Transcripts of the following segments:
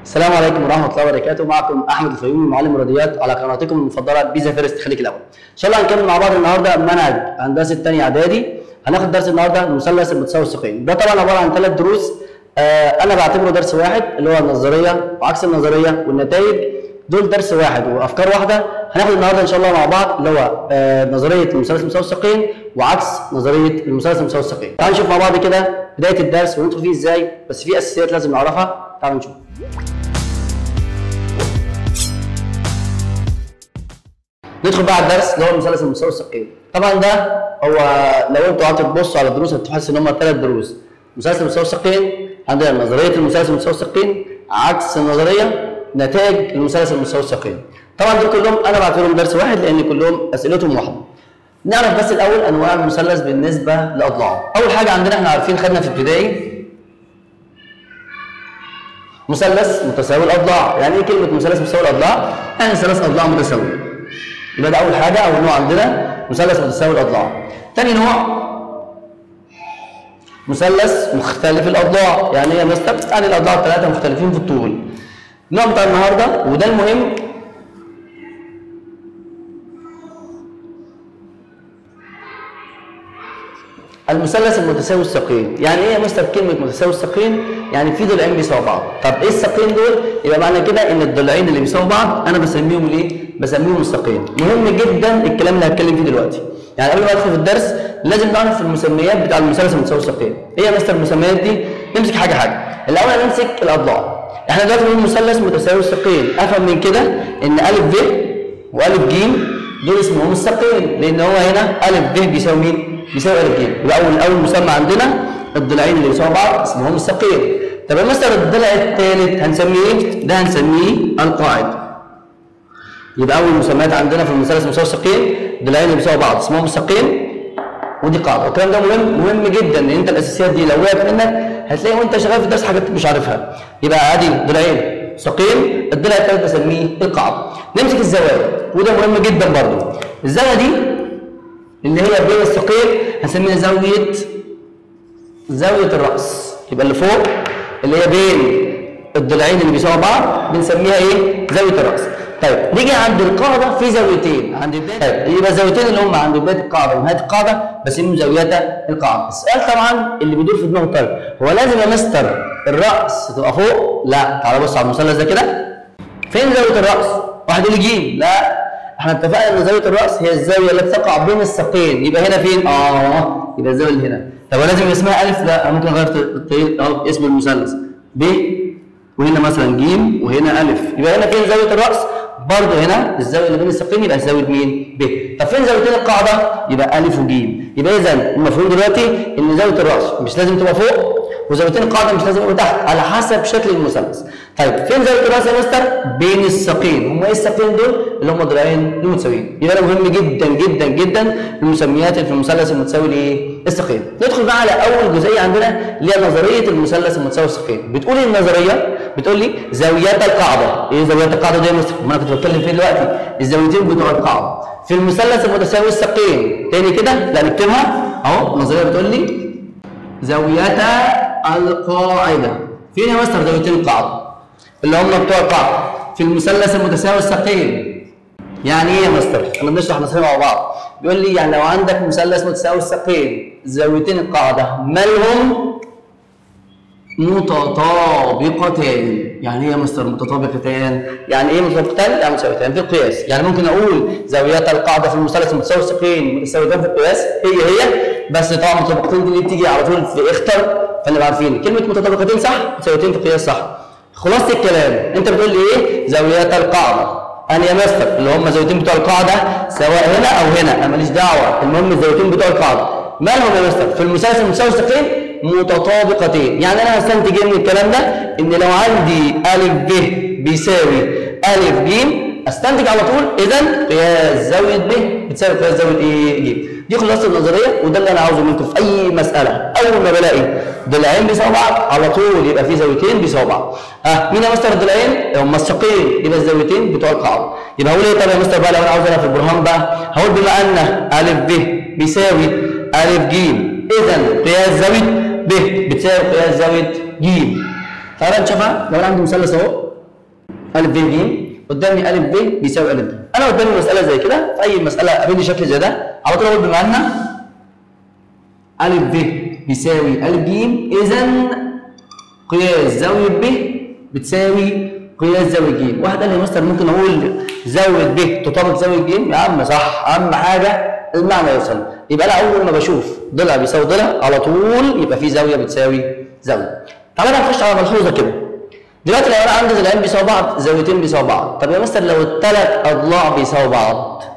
السلام عليكم ورحمه الله وبركاته معكم احمد الفيومي معلم رياضيات على قناتكم المفضله بيزا فيرست خليك الاول ان شاء الله هنكمل مع بعض النهارده منهج هندسه ثانيه اعدادي هناخد درس النهارده المثلث المتساوي الساقين ده طبعا عباره عن ثلاث دروس آه انا بعتبره درس واحد اللي هو النظريه وعكس النظريه والنتائج دول درس واحد وافكار واحده هناخد النهارده ان شاء الله مع بعض اللي هو آه نظريه المثلث المتساوي الساقين وعكس نظريه المثلث المتساوي الساقين تعالوا نشوف مع بعض كده بدايه الدرس وندخل فيه ازاي بس في اساسيات لازم نعرفها تعالوا نشوف ندخل بقى على الدرس اللي هو المثلث المتساوي الساقين طبعا ده هو لو انتوا قعدتوا تبصوا على الدروس هتحس ان هم ثلاث دروس المثلث المتساوي الساقين عندنا نظريه المثلث المتساوي الساقين عكس النظريه نتائج المثلث المتساوي الساقين طبعا دول كلهم انا بعتبرهم درس واحد لان كلهم اسئلتهم واحده نعرف بس الاول انواع المثلث بالنسبه لاضلاعه اول حاجه عندنا احنا عارفين خدنا في ابتدائي مثلث متساوي الاضلاع يعني ايه كلمه مثلث متساوي الاضلاع يعني ثلاث اضلاع متساويه يبقى ده اول حاجه اول نوع عندنا مثلث متساوي الاضلاع ثاني نوع مثلث مختلف الاضلاع يعني ايه يا مستر يعني الاضلاع الثلاثه مختلفين في الطول النوع بتاع النهارده وده المهم المثلث المتساوي الساقين يعني ايه يا مستر كلمه متساوي الساقين يعني في ضلعين بيساووا بعض طب ايه الساقين دول يبقى معنى كده ان الضلعين اللي بيساووا بعض انا بسميهم الايه بسميهم الساقين مهم جدا الكلام اللي هتكلم فيه دلوقتي يعني قبل ما ادخل في الدرس لازم نعرف المسميات بتاع المثلث المتساوي الساقين ايه يا مستر المسميات دي نمسك حاجه حاجه الاول هنمسك الاضلاع احنا دلوقتي بنقول مثلث متساوي الساقين افهم من كده ان الف ب والف ج دول اسمهم الساقين لان هو هنا الف ب بيساوي مين بيساوي الف ج يبقى اول اول مسمى عندنا الضلعين اللي بيساووا بعض اسمهم الساقين طب يا مستر الضلع الثالث هنسميه ايه ده هنسميه القاعد يبقى اول مسميات عندنا في المثلث المتساوي الساقين الضلعين اللي بيساووا بعض اسمهم الساقين ودي قاعده والكلام ده مهم مهم جدا ان انت الاساسيات دي لو وقعت منك هتلاقي وانت شغال في الدرس حاجات مش عارفها يبقى ادي ضلعين ساقين الضلع الثالث بسميه القاعده نمسك الزوايا وده مهم جدا برضو الزاويه دي اللي هي بين الساقين هنسميها زاويه زاويه الراس يبقى اللي فوق اللي هي بين الضلعين اللي بيساووا بعض بنسميها ايه زاويه الراس طيب نيجي عند القاعده في زاويتين عند بدايه طيب يبقى الزاويتين اللي هم عند بدايه القاعده ونهايه القاعده بسميهم زاويتا القاعده السؤال طبعا اللي بيدور في دماغ الطالب هو لازم يا مستر الراس تبقى فوق لا تعالى بص على المثلث ده كده فين زاويه الراس واحد يقول لي جيم لا احنا اتفقنا ان زاويه الراس هي الزاويه التي تقع بين الساقين يبقى هنا فين اه يبقى الزاويه اللي هنا طب لازم اسمها الف لا ممكن اغير اهو اسم المثلث ب وهنا مثلا ج وهنا الف يبقى هنا فين زاويه الراس برضه هنا الزاويه اللي بين الساقين يبقى زاويه مين ب طب فين زاويتين القاعده يبقى الف وج يبقى اذا المفهوم دلوقتي ان زاويه الراس مش لازم تبقى فوق وزاويتين القاعده مش لازم يبقوا تحت على حسب شكل المثلث طيب فين زاويه الراس يا مستر بين الساقين هم ايه الساقين دول اللي هم ضلعين المتساويين يبقى ده مهم جدا جدا جدا المسميات اللي في المثلث المتساوي لايه الساقين ندخل بقى على اول جزئيه عندنا اللي هي نظريه المثلث المتساوي الساقين بتقول ايه النظريه بتقول لي زاويات القاعده ايه زاويات القاعده دي يا مستر ما انا كنت بتكلم فيه دلوقتي الزاويتين بتوع القاعده في المثلث المتساوي الساقين تاني كده لا نكتبها اهو النظريه بتقول لي زاويتا القاعده فين يا مستر زاويتين القاعده اللي هم بتوع القاعده في المثلث المتساوي الساقين يعني ايه يا مستر احنا بنشرح نظريه مع بعض بيقول لي يعني لو عندك مثلث متساوي الساقين زاويتين القاعده مالهم متطابقتان يعني ايه يا مستر متطابقتان يعني ايه متطابقتان يعني متساويتان في القياس يعني ممكن اقول زاويات القاعده في المثلث المتساوي الساقين متساويتان في القياس هي هي بس طبعا متطابقتين دي بتيجي على طول في اختر فنبقى عارفين كلمه متطابقتين صح متساويتين في القياس صح خلاصه الكلام انت بتقول لي ايه زاويات القاعده انا يا مستر اللي هم الزاويتين بتوع القاعده سواء هنا او هنا انا ماليش دعوه المهم الزاويتين بتوع القاعده مالهم يا مستر في المثلث المتساوي الساقين متطابقتين يعني انا هستنتج من الكلام ده ان لو عندي ا ب بيساوي ا ج استنتج على طول اذا قياس زاويه ب بتساوي قياس زاويه ايه ج دي خلاصه النظريه وده اللي انا عاوزه منكم في اي مساله اول ما بلاقي ضلعين بيساووا بعض على طول يبقى في زاويتين بيساووا بعض اه مين يا مستر الضلعين هم الساقين يبقى الزاويتين بتوع القاعده يبقى هقول ايه طب يا مستر بقى لو انا عاوز انا في البرهان بقى هقول بما ان ا ب بيساوي ا ج اذا قياس زاويه ب بتساوي قياس زاويه ج تعالى نشوفها لو انا عندي مثلث اهو الف ب ج قدامي الف ب بيساوي الف ب انا قدامي مساله زي كده في اي مساله قابلني شكل زي ده على طول اقول بما ان الف ب بيساوي الف ج اذا قياس زاويه ب بتساوي قياس زاويه ج واحد قال لي يا مستر ممكن اقول زاويه ب تطابق زاويه ج يا عم صح اهم حاجه المعنى يوصل يبقى انا اول ما بشوف ضلع بيساوي ضلع على طول يبقى في زاويه بتساوي زاويه تعالى بقى نخش على ملحوظه كده دلوقتي لو انا عندي ضلعين بيساوي بعض زاويتين بيساوي بعض طب يا مستر لو الثلاث اضلاع بيساوي بعض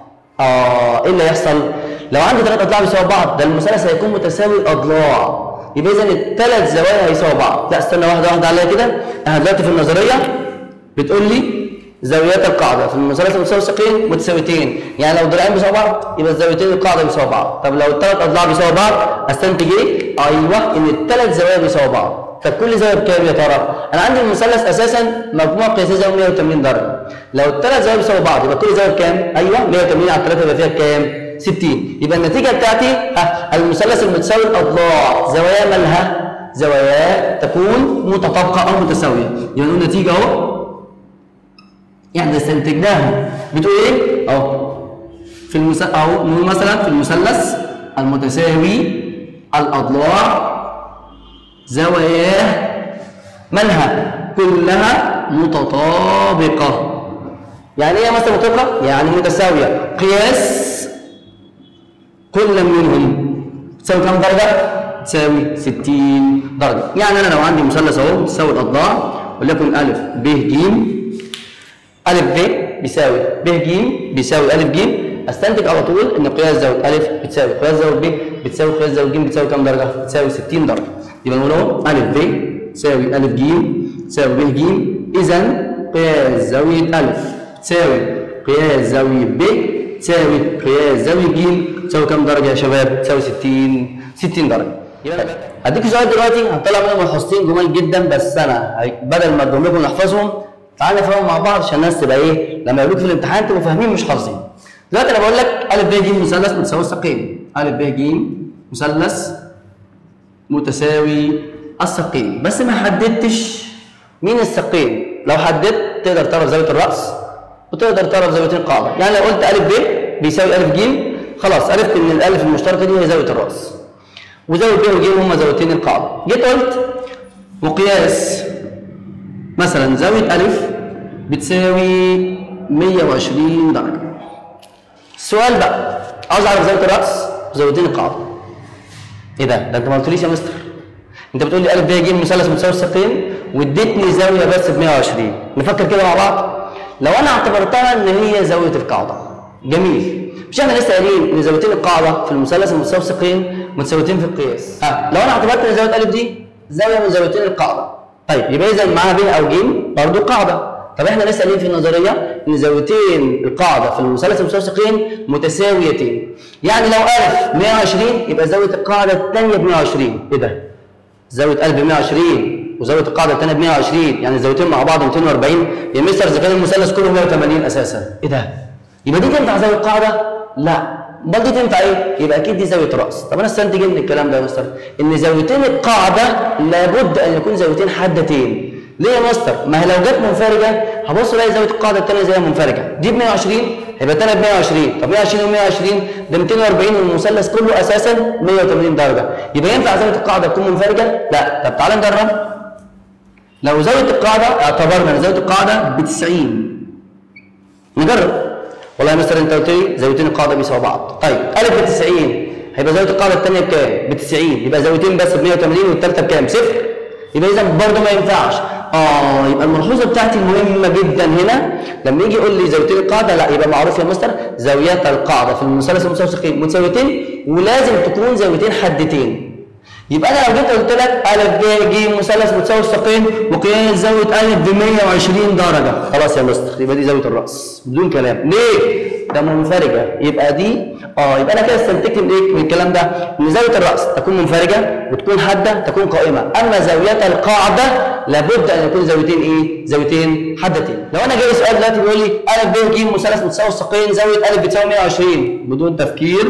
اه ايه اللي يحصل لو عندي ثلاث اضلاع بيساوي بعض ده المثلث هيكون متساوي الاضلاع يبقى اذا الثلاث زوايا هيساوي بعض لا استنى واحده واحده عليا كده انا دلوقتي في النظريه بتقول لي زاويات القاعده في المثلث المتساوي ساقين متساويتين يعني لو ضلعين بيساوي بعض يبقى الزاويتين القاعده بيساوي بعض طب لو الثلاث اضلاع بيساوي بعض استنتج ايه ايوه ان الثلاث زوايا بيساوي بعض طب كل زاويه بكام يا ترى انا عندي المثلث اساسا مجموع قياسي زاويه 180 درجه لو الثلاث زوايا بيساوي بعض يبقى كل زاويه بكام ايوه 180 على 3 يبقى فيها كام 60 يبقى النتيجه بتاعتي ها المثلث المتساوي الاضلاع زوايا مالها زوايا تكون متطابقه او متساويه يبقى نقول النتيجه اهو يعني استنتجناها بتقول ايه اهو في المس... اهو نقول مثلا في المثلث المتساوي الاضلاع زواياه مالها كلها متطابقه يعني ايه مثلا متطابقه يعني متساويه قياس كل منهم تساوي كم درجه تساوي 60 درجه يعني انا لو عندي مثلث اهو تساوي الاضلاع وليكن الف ب ج ألف ب بيساوي ب ج بيساوي ألف ج استنتج على طول ان قياس زاويه ألف بتساوي قياس زاويه ب بتساوي قياس زاويه ج بتساوي كام درجه؟ بتساوي 60 درجه يبقى نقول اهو ألف ب تساوي ألف ج تساوي ب ج إذا قياس زاوية ألف تساوي قياس زاوية ب تساوي قياس زاوية ج تساوي كام درجة يا شباب؟ تساوي 60 60 درجة يبقى هديك سؤال دلوقتي هنطلع منهم ملحوظتين جمال جدا بس انا بدل ما ادهم لكم نحفظهم تعالى نفهمهم مع بعض عشان الناس تبقى ايه لما يقولوك في الامتحان تبقوا فاهمين مش حافظين دلوقتي انا بقول لك ا ب ج مثلث متساوي الساقين ا ب ج مثلث متساوي الساقين بس ما حددتش مين الساقين لو حددت تقدر تعرف زاويه الراس وتقدر تعرف زاويتين القاعده يعني لو قلت ا ب بيساوي ا ج خلاص عرفت ان الالف المشتركه دي هي زاويه الراس وزاويه ب وج هما زاويتين القاعده جيت قلت مقياس مثلا زاويه الف بتساوي 120 درجه السؤال بقى عاوز اعرف زاويه الراس وزاويتين القاعده ايه ده ده انت ما قلتليش يا مستر انت بتقول لي ا ب ج مثلث متساوي الساقين واديتني زاويه بس ب 120 نفكر كده مع بعض لو انا اعتبرتها ان هي زاويه القاعده جميل مش احنا لسه قايلين ان زاويتين القاعده في المثلث المتساوي الساقين متساويتين في القياس ها لو انا اعتبرت ان زاويه ا دي زاويه من زاويتين القاعده طيب يبقى اذا معاها ب او ج برضه قاعده طب احنا لسه قايلين في النظريه ان زاويتين القاعده في المثلث المتساوي الساقين متساويتين يعني لو ا 120 يبقى زاويه القاعده الثانيه ب 120 ايه ده زاويه ا ب 120 وزاويه القاعده الثانيه ب 120 يعني الزاويتين مع بعض 240 يا مستر اذا كان المثلث كله 180 اساسا ايه ده يبقى دي تنفع زاويه القاعده لا امال دي تنفع ايه يبقى اكيد دي زاويه راس طب انا استنتج من الكلام ده يا مستر ان زاويتين القاعده لابد ان يكون زاويتين حادتين ليه يا مستر ما هي لو جت منفرجه هبص الاقي زاويه القاعده الثانيه زي منفرجه دي ب 120 هيبقى الثانيه ب 120 طب 120 و 120 ده 240 والمثلث كله اساسا 180 درجه يبقى ينفع زاويه القاعده تكون منفرجه لا طب تعالى نجرب لو زاويه القاعده اعتبرنا ان زاويه القاعده ب 90 نجرب والله يا مستر انت قلت لي زاويتين القاعده بيساووا بعض طيب ا ب 90 هيبقى زاويه القاعده الثانيه بكام ب 90 يبقى زاويتين بس ب 180 والثالثه بكام صفر يبقى اذا برضه ما ينفعش اه يبقى الملحوظه بتاعتي مهمه جدا هنا لما يجي يقول لي زاويتين القاعده لا يبقى معروف يا مستر زاويات القاعده في المثلث المتساوي الساقين متساويتين ولازم تكون زاويتين حدتين يبقى انا لو جيت قلت لك ا ب ج مثلث متساوي الساقين وقياس زاويه ا ب 120 درجه خلاص يا مستر يبقى دي زاويه الراس بدون كلام ليه ده منفرجه يبقى دي اه يبقى انا كده استنتجت من ايه من الكلام ده ان زاويه الراس تكون منفرجه وتكون حاده تكون قائمه اما زاويه القاعده لابد ان يكون زاويتين ايه زاويتين حدتين لو انا جاي سؤال دلوقتي بيقول لي ا ب ج مثلث متساوي الساقين زاويه ا بتساوي 120 بدون تفكير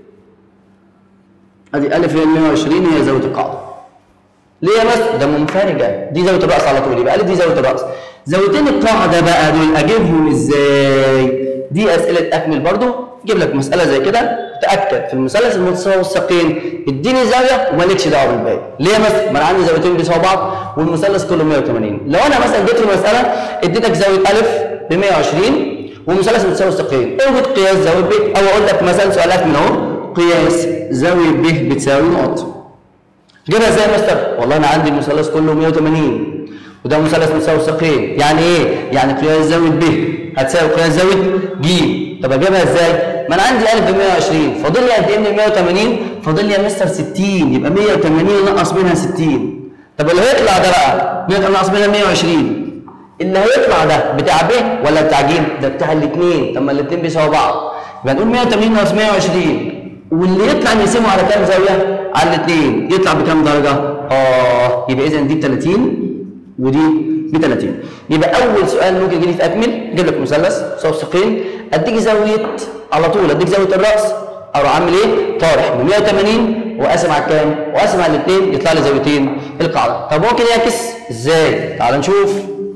ادي ا 120 هي زاويه القاعده ليه يا مستر ده منفرجه دي زاويه الراس على طول يبقى ا دي زاويه الراس زاويتين القاعده بقى دول اجيبهم ازاي دي اسئله اكمل برضو جيب لك مساله زي كده تاكد في المثلث المتساوي الساقين اديني زاويه ومالكش دعوه بالباقي ليه مثلا ما انا عندي زاويتين بيساووا بعض والمثلث كله 180 لو انا مثلا جيت في المساله اديتك زاويه الف ب 120 ومثلث متساوي الساقين اوجد قياس زاويه ب او اقول لك مثلا سؤالات من اهو قياس زاويه ب بتساوي نقط جيبها ازاي يا مستر والله انا عندي المثلث كله 180 وده مثلث متساوي الساقين يعني ايه يعني قياس زاويه ب هتساوي قياس زاويه ج طب اجيبها ازاي ما انا عندي 1000 ب 120 فاضل لي قد ايه من 180 فاضل لي يا مستر 60 يبقى 180 نقص منها 60 طب اللي هيطلع ده بقى 180 نقص منها 120 اللي هيطلع ده بتاع ب ولا بتاع ج ده بتاع الاثنين طب ما الاثنين بيساووا بعض يبقى نقول 180 ناقص 120 واللي يطلع نقسمه على كام زاويه على الاثنين يطلع بكام درجه اه يبقى اذا دي ب 30 ودي ب 30 يبقى اول سؤال ممكن يجي لي في اكمل اجيب لك مثلث مساوي ساقين اديك زاويه على طول اديك زاويه الراس اروح اعمل ايه؟ طارح ب 180 واقسم على الكام؟ واقسم على الاثنين يطلع لي زاويتين القاعده طب ممكن يعكس ازاي؟ تعال نشوف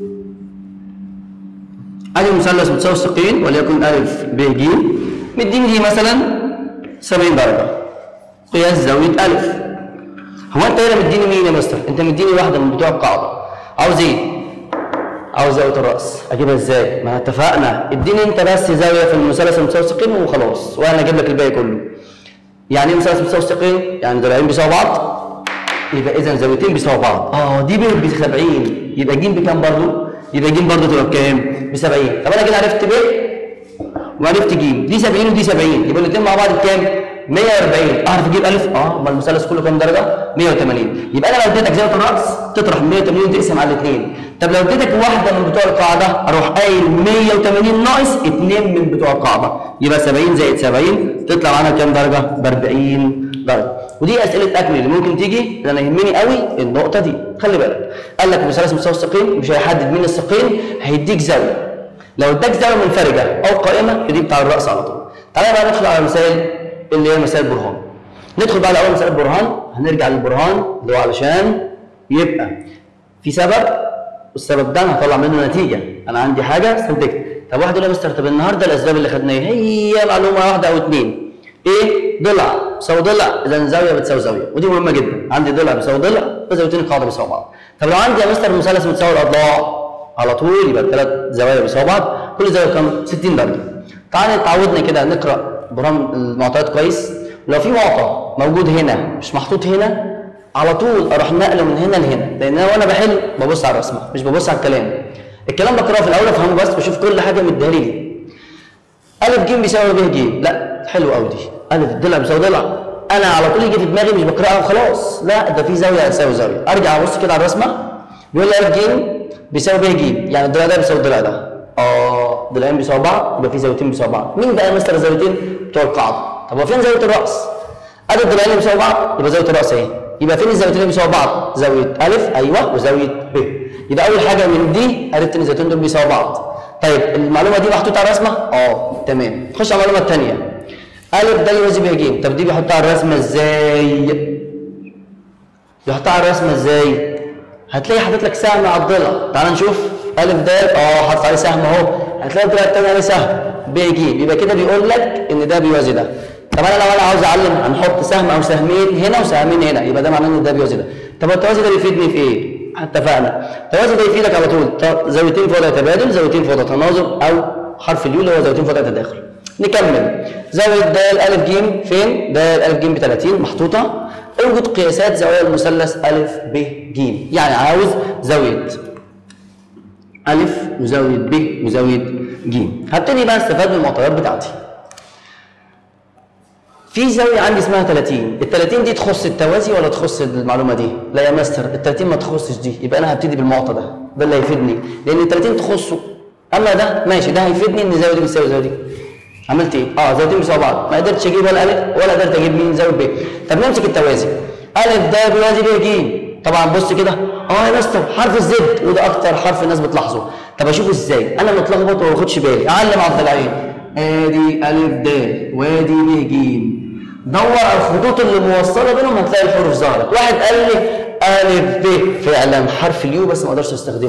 ادي مثلث متساوي الساقين وليكن ا ب ج مديني دي مثلا 70 درجه قياس زاويه ا هو انت هنا مديني مين يا مستر؟ انت مديني واحده من بتوع القاعده عاوز ايه؟ عاوز زاويه الراس اجيبها ازاي؟ ما اتفقنا اديني انت بس زاويه في المثلث المتساوي الساقين وخلاص وانا اجيب لك الباقي كله. يعني ايه مثلث متساوي الساقين؟ يعني ضلعين بيساووا بعض يبقى اذا زاويتين بيساووا بعض اه دي ب 70 يبقى ج بكام برضه؟ يبقى ج برضه تبقى بكام؟ ب 70 طب انا كده عرفت ب وعرفت ج دي 70 ودي 70 يبقى الاثنين مع بعض بكام؟ 140 اعرف اجيب الف اه ما المثلث كله كام درجه 180 يبقى انا لو اديتك زاويه الراس تطرح 180 تقسم على الاثنين طب لو اديتك واحده من بتوع القاعده اروح قايل 180 ناقص اثنين من بتوع القاعده يبقى 70 زائد 70 تطلع معانا كام درجه ب 40 درجه ودي اسئله اكمل اللي ممكن تيجي انا يهمني قوي النقطه دي خلي بالك قال لك مثلث مستوى الساقين مش هيحدد مين الساقين هيديك زاويه لو اداك زاويه منفرجه او قائمه دي بتاع الراس على طول تعالى بقى ندخل على مسائل اللي هي مسائل برهان ندخل بقى لاول مساله برهان هنرجع للبرهان اللي هو علشان يبقى في سبب والسبب ده انا هطلع منه نتيجه انا عندي حاجه استنتجت طب واحد يقول يا مستر طب النهارده الاسباب اللي خدناها هي معلومه واحده او اثنين ايه ضلع بيساوي ضلع اذا زاويه بتساوي زاويه ودي مهمه جدا عندي ضلع بيساوي ضلع وزاويتين القاعده بيساوي بعض طب لو عندي يا مستر مثلث متساوي الاضلاع على طول يبقى الثلاث زوايا بيساوي بعض كل زاويه كام 60 درجه تعالى تعودنا كده نقرا برام المعطيات كويس لو في معطى موجود هنا مش محطوط هنا على طول اروح نقله من هنا لهنا لان انا وانا بحل ببص على الرسمه مش ببص على الكلام الكلام بقراه في الاول افهمه بس بشوف كل حاجه مديها لي الف ج بيساوي ب ج لا حلو قوي دي الف ضلع بيساوي ضلع انا على طول يجي في دماغي مش بقراها وخلاص لا ده في زاويه هتساوي زاويه ارجع ابص كده على الرسمه بيقول لي الف ج بيساوي ب ج يعني الضلع ده بيساوي الضلع ده اه ضلعين بيساوي بعض يبقى في زاويتين بيساوي بعض مين بقى مستر الزاويتين بتوع القاعده طب هو فين زاويه الراس ادي الضلعين اللي بيساوي بعض يبقى زاويه الراس اهي يبقى فين الزاويتين اللي بيساوي بعض زاويه الف ايوه وزاويه ب يبقى اول حاجه من دي عرفت ان الزاويتين دول بيساوي بعض طيب المعلومه دي محطوطه على الرسمه اه تمام نخش على المعلومه الثانيه الف ده يوازي ب ج طب دي بيحطها على الرسمه ازاي يحطها على الرسمه ازاي هتلاقي حاطط لك سهم على الضلع تعال نشوف الف د اه حاطط عليه سهم اهو هتلاقي الضلع الثاني عليه سهم ب ج يبقى كده بيقول لك ان ده بيوازي ده طب انا لو انا عاوز اعلم هنحط سهم او سهمين هنا وسهمين هنا يبقى ده معناه ان ده بيوازي ده طب التوازي ده بيفيدني في ايه اتفقنا التوازي ده يفيدك على طول ط- زاويتين في وضع تبادل زاويتين في وضع تناظر او حرف اليو اللي هو زاويتين في وضع تداخل نكمل زاويه د الف ج فين د الف ج ب 30 محطوطه اوجد قياسات زوايا المثلث الف ب ج يعني عاوز زاويه ألف وزاوية ب وزاوية ج هبتدي بقى استفاد من المعطيات بتاعتي في زاوية عندي اسمها 30 ال 30 دي تخص التوازي ولا تخص المعلومة دي؟ لا يا مستر ال 30 ما تخصش دي يبقى أنا هبتدي بالمعطى ده ده اللي هيفيدني لأن ال 30 تخصه أما ده ماشي ده هيفيدني إن الزاوية دي بتساوي الزاوية دي عملت إيه؟ أه زاويتين بيساوي بعض ما قدرتش أجيب ولا ألف ولا قدرت أجيب مين زاوية ب طب نمسك التوازي ألف ده بيوازي ب ج طبعا بص كده اه يا مستر حرف الزد وده اكتر حرف الناس بتلاحظه طب اشوفه ازاي انا متلخبط وما باخدش بالي اعلم على الضلعين ادي الف د وادي ب ج دور على الخطوط اللي موصله بينهم هتلاقي الحروف ظهرت واحد قال لي الف ب فعلا حرف اليو بس ما اقدرش استخدمه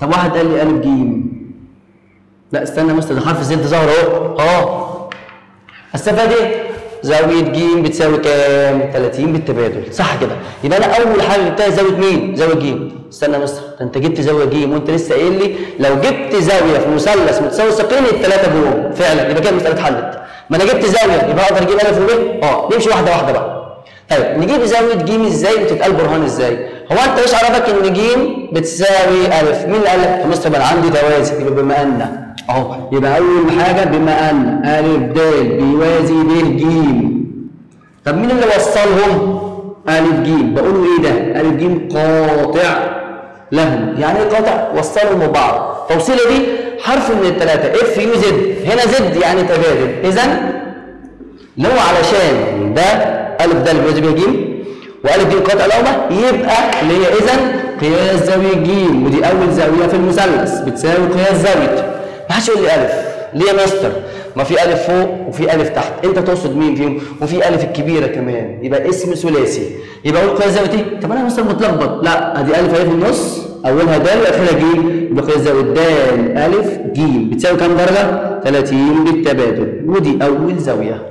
طب واحد قال لي الف جيم لا استنى يا مستر ده حرف زد ظهر اهو اه استفاد ايه؟ زاوية ج بتساوي كام؟ 30 بالتبادل صح كده يبقى انا اول حاجه جبتها زاويه مين؟ زاويه ج استنى يا مستر ده انت جبت زاويه ج وانت لسه قايل لي لو جبت زاويه في مثلث متساوي ساقين الثلاثه جوه فعلا يبقى كده المساله اتحلت ما انا جبت زاويه يبقى اقدر اجيب الف وب اه نمشي واحده واحده بقى طيب نجيب زاويه ج ازاي وتتقال برهان ازاي؟ هو انت ايش عرفك ان ج بتساوي الف مين اللي قال لك؟ يا مستر ما انا عندي توازي يبقى بما ان اهو يبقى اول حاجه بما ان ا د بيوازي ب ج طب مين اللي وصلهم ا ج بقولوا ايه ده ا ج قاطع لهم يعني ايه قاطع وصلهم ببعض توصيله دي حرف من الثلاثه اف يو زد هنا زد يعني تبادل اذا لو علشان ده الف ده اللي بيوازي ب ج والف ج قاطع لهما يبقى اللي هي اذا قياس زاويه ج ودي اول زاويه في المثلث بتساوي قياس زاويته ما حدش يقول لي الف ليه يا مستر ما في الف فوق وفي الف تحت انت تقصد مين فيهم وفي الف الكبيره كمان يبقى اسم ثلاثي يبقى اقول قياس زاويه ايه طب انا يا مستر متلخبط لا ادي الف اهي في النص اولها د واخرها ج يبقى قياس زاويه د الف ج بتساوي كام درجه 30 بالتبادل ودي اول زاويه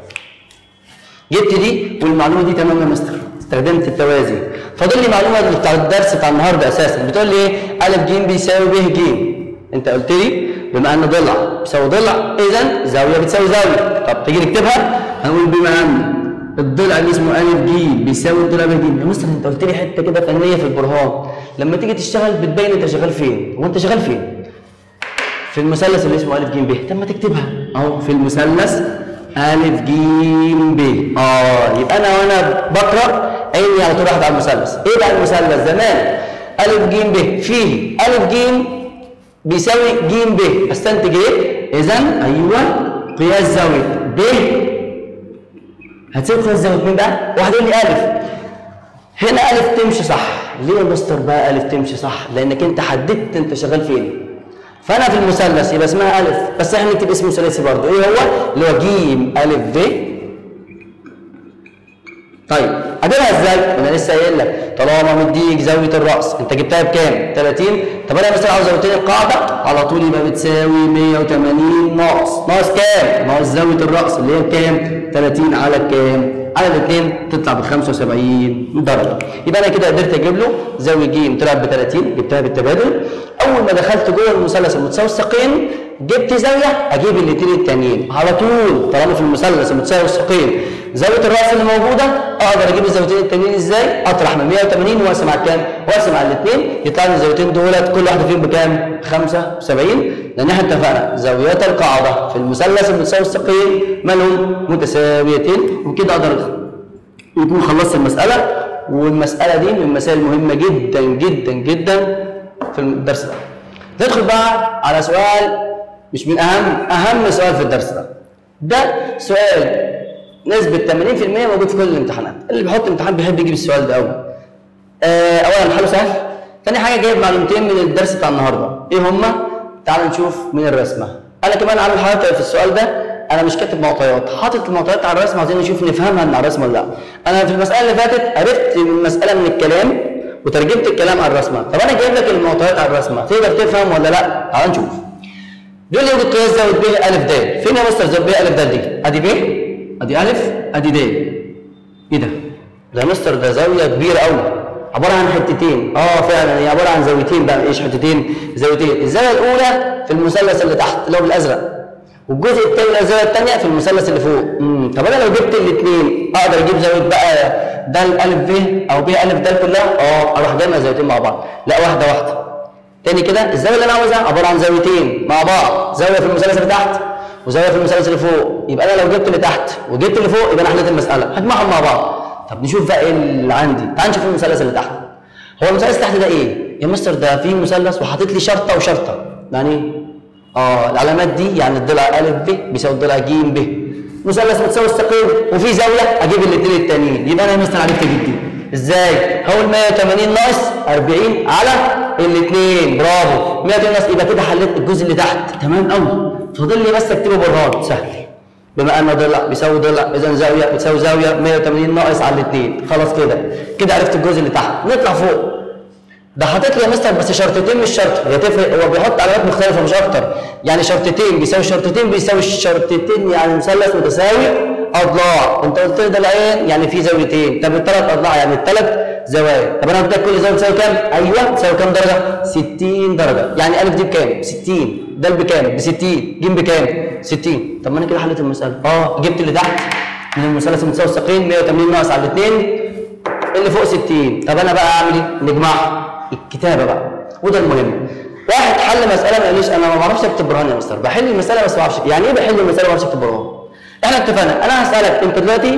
جبت دي والمعلومه دي تمام يا مستر استخدمت التوازي فاضل لي معلومه بتاع الدرس بتاع النهارده اساسا بتقول لي ايه الف ج بيساوي ب ج انت قلت لي بما ان ضلع بيساوي ضلع اذا زاويه بتساوي زاويه طب تيجي نكتبها هنقول بما ان الضلع اللي اسمه ا ج بيساوي الضلع ب ج يا مستر انت قلت لي حته كده فنيه في البرهان لما تيجي تشتغل بتبين انت شغال فين هو انت شغال فين في المثلث اللي اسمه ا ج ب طب ما تكتبها اهو في المثلث ا ج ب اه يبقى انا وانا بقرا عيني على طول واحد على المثلث ايه بقى المثلث زمان ا ج ب فيه ا ج بيساوي ج ب استنتج ايه اذا ايوه قياس زاويه ب هتساوي قياس زاويه مين بقى واحد يقول لي الف هنا الف تمشي صح ليه يا مستر بقى الف تمشي صح لانك انت حددت انت شغال فين فانا في المثلث يبقى اسمها الف بس احنا نكتب اسم ثلاثي برضه ايه هو اللي هو ج الف ب طيب اجيبها ازاي؟ انا لسه قايل لك طالما مديك زاويه الراس انت جبتها بكام؟ 30 طب انا مثلا عاوز زاويتين القاعده على طول يبقى بتساوي 180 ناقص ناقص كام؟ ناقص زاويه الراس اللي هي بكام؟ 30 على كام؟ على الاثنين تطلع ب 75 درجه يبقى انا كده قدرت اجيب له زاويه ج طلعت ب 30 جبتها بالتبادل اول ما دخلت جوه المثلث المتساوي الساقين جبت زاويه اجيب الاثنين التانيين على طول طالما في المثلث المتساوي الساقين زاويه الراس اللي موجوده اقدر اجيب الزاويتين التانيين ازاي؟ اطرح من 180 واقسم على كام؟ واقسم على الاثنين يطلع لي الزاويتين دولت كل واحده فيهم بكام؟ 75 لان احنا اتفقنا زاويات القاعده في المثلث المتساوي الساقين مالهم متساويتين وكده اقدر يكون خلصت المساله والمساله دي من المسائل المهمه جدا جدا جدا في الدرس ده. ندخل بقى على سؤال مش من اهم اهم سؤال في الدرس ده. ده سؤال نسبة 80% موجود في كل الامتحانات، اللي بيحط امتحان بيحب يجيب السؤال ده قوي. آه أولا حله سهل، تاني حاجة جايب معلومتين من الدرس بتاع النهارده، إيه هما؟ تعالوا نشوف من الرسمة. أنا كمان عامل حاجة في السؤال ده أنا مش كاتب معطيات، حاطط المعطيات على الرسمة عايزين نشوف نفهمها من على الرسمة ولا لا. أنا في المسألة اللي فاتت عرفت المسألة من الكلام وترجمت الكلام على الرسمة، طب أنا جايب لك المعطيات على الرسمة، تقدر تفهم ولا لا؟ تعال نشوف. بيقول لي يوجد قياس زاوية ب أ د، فين يا مستر زاوية ب أ د دي؟ أدي ب ادي الف ادي د ايه ده ده مستر ده زاويه كبيره قوي عباره عن حتتين اه فعلا هي عباره عن زاويتين بقى ايش حتتين زاويتين الزاويه الاولى في المثلث اللي تحت اللي هو بالازرق والجزء الثاني الزاويه الثانيه في المثلث اللي فوق امم طب انا لو جبت الاثنين اقدر اجيب زاويه بقى د الف ب او ب الف د كلها اه اروح جايبها زاويتين مع بعض لا واحده واحده تاني كده الزاويه اللي انا عاوزها عباره عن زاويتين مع بعض زاويه في المثلث اللي تحت وزاويه في المثلث اللي فوق يبقى انا لو جبت اللي تحت وجبت اللي فوق يبقى انا حليت المساله هجمعهم مع بعض طب نشوف بقى ايه اللي عندي تعال نشوف المثلث اللي تحت هو المثلث اللي تحت ده ايه يا مستر ده فيه مثلث وحاطط لي شرطه وشرطه يعني ايه اه العلامات دي يعني الضلع ا ب بيساوي الضلع ج ب مثلث متساوي الساقين وفي زاويه اجيب الاثنين التانيين يبقى انا يا مستر عرفت اجيب دي ازاي هقول 180 ناقص 40 على الاثنين برافو 180 ناقص يبقى كده حليت الجزء اللي تحت تمام قوي فاضل لي بس اكتبه برهان سهل بما ان ضلع بيساوي ضلع اذا زاويه بتساوي زاويه 180 ناقص على الاثنين خلاص كده كده عرفت الجزء اللي تحت نطلع فوق ده حاطط لي يا مستر بس شرطتين مش شرط هي تفرق هو بيحط علامات مختلفه مش اكتر يعني شرطتين بيساوي شرطتين بيساوي شرطتين يعني مثلث متساوي اضلاع انت قلت لي ده العين يعني في زاويتين طب الثلاث اضلاع يعني الثلاث زوايا طب انا قلت لك كل زاويه تساوي كام ايوه تساوي كام درجه 60 درجه يعني الف دي بكام 60 ده بكام ب 60 ج بكام 60 طب ما انا كده حليت المساله اه جبت اللي تحت من المثلث المتساوي الساقين 180 ناقص على الاثنين اللي فوق 60 طب انا بقى اعمل ايه نجمعها الكتابه بقى وده المهم واحد حل مساله ما قاليش انا ما بعرفش اكتب برهان يا مستر بحل المساله بس ما بعرفش يعني ايه بحل المساله ما بعرفش اكتب برهان احنا اتفقنا انا هسالك انت دلوقتي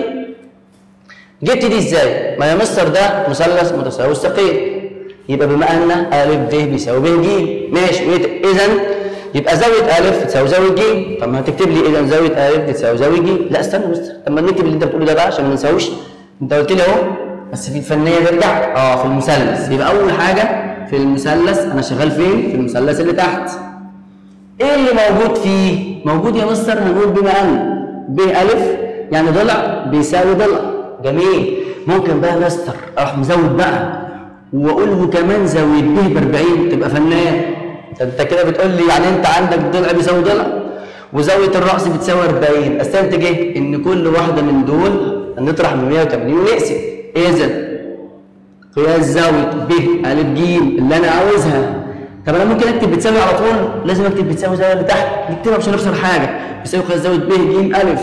جبت دي ازاي ما يا مستر ده مثلث متساوي الساقين يبقى بما ان ا ب بيساوي ب ج ماشي اذا يبقى زاويه ا تساوي زاويه ج طب ما هتكتب لي اذا زاويه ا تساوي زاويه ج لا استنى يا مستر طب ما نكتب اللي انت بتقوله ده بقى عشان ما ننساهوش انت قلت لي اهو بس في الفنيه نرجع اه في المثلث يبقى اول حاجه في المثلث انا شغال فين في المثلث اللي تحت ايه اللي موجود فيه موجود يا مستر هنقول بما ان ب الف يعني ضلع بيساوي ضلع جميل ممكن بقى يا مستر اروح مزود بقى واقول له كمان زاويه ب ب 40 تبقى فنان انت كده بتقول لي يعني انت عندك ضلع بيساوي ضلع وزاويه الراس بتساوي 40 استنتج ايه ان كل واحده من دول نطرح من 180 ونقسم اذا قياس زاويه ب ا ج اللي انا عاوزها طب انا ممكن اكتب بتساوي على طول لازم اكتب بتساوي زاويه اللي تحت نكتبها مش هنخسر حاجه بيساوي قياس زاويه ب ج ا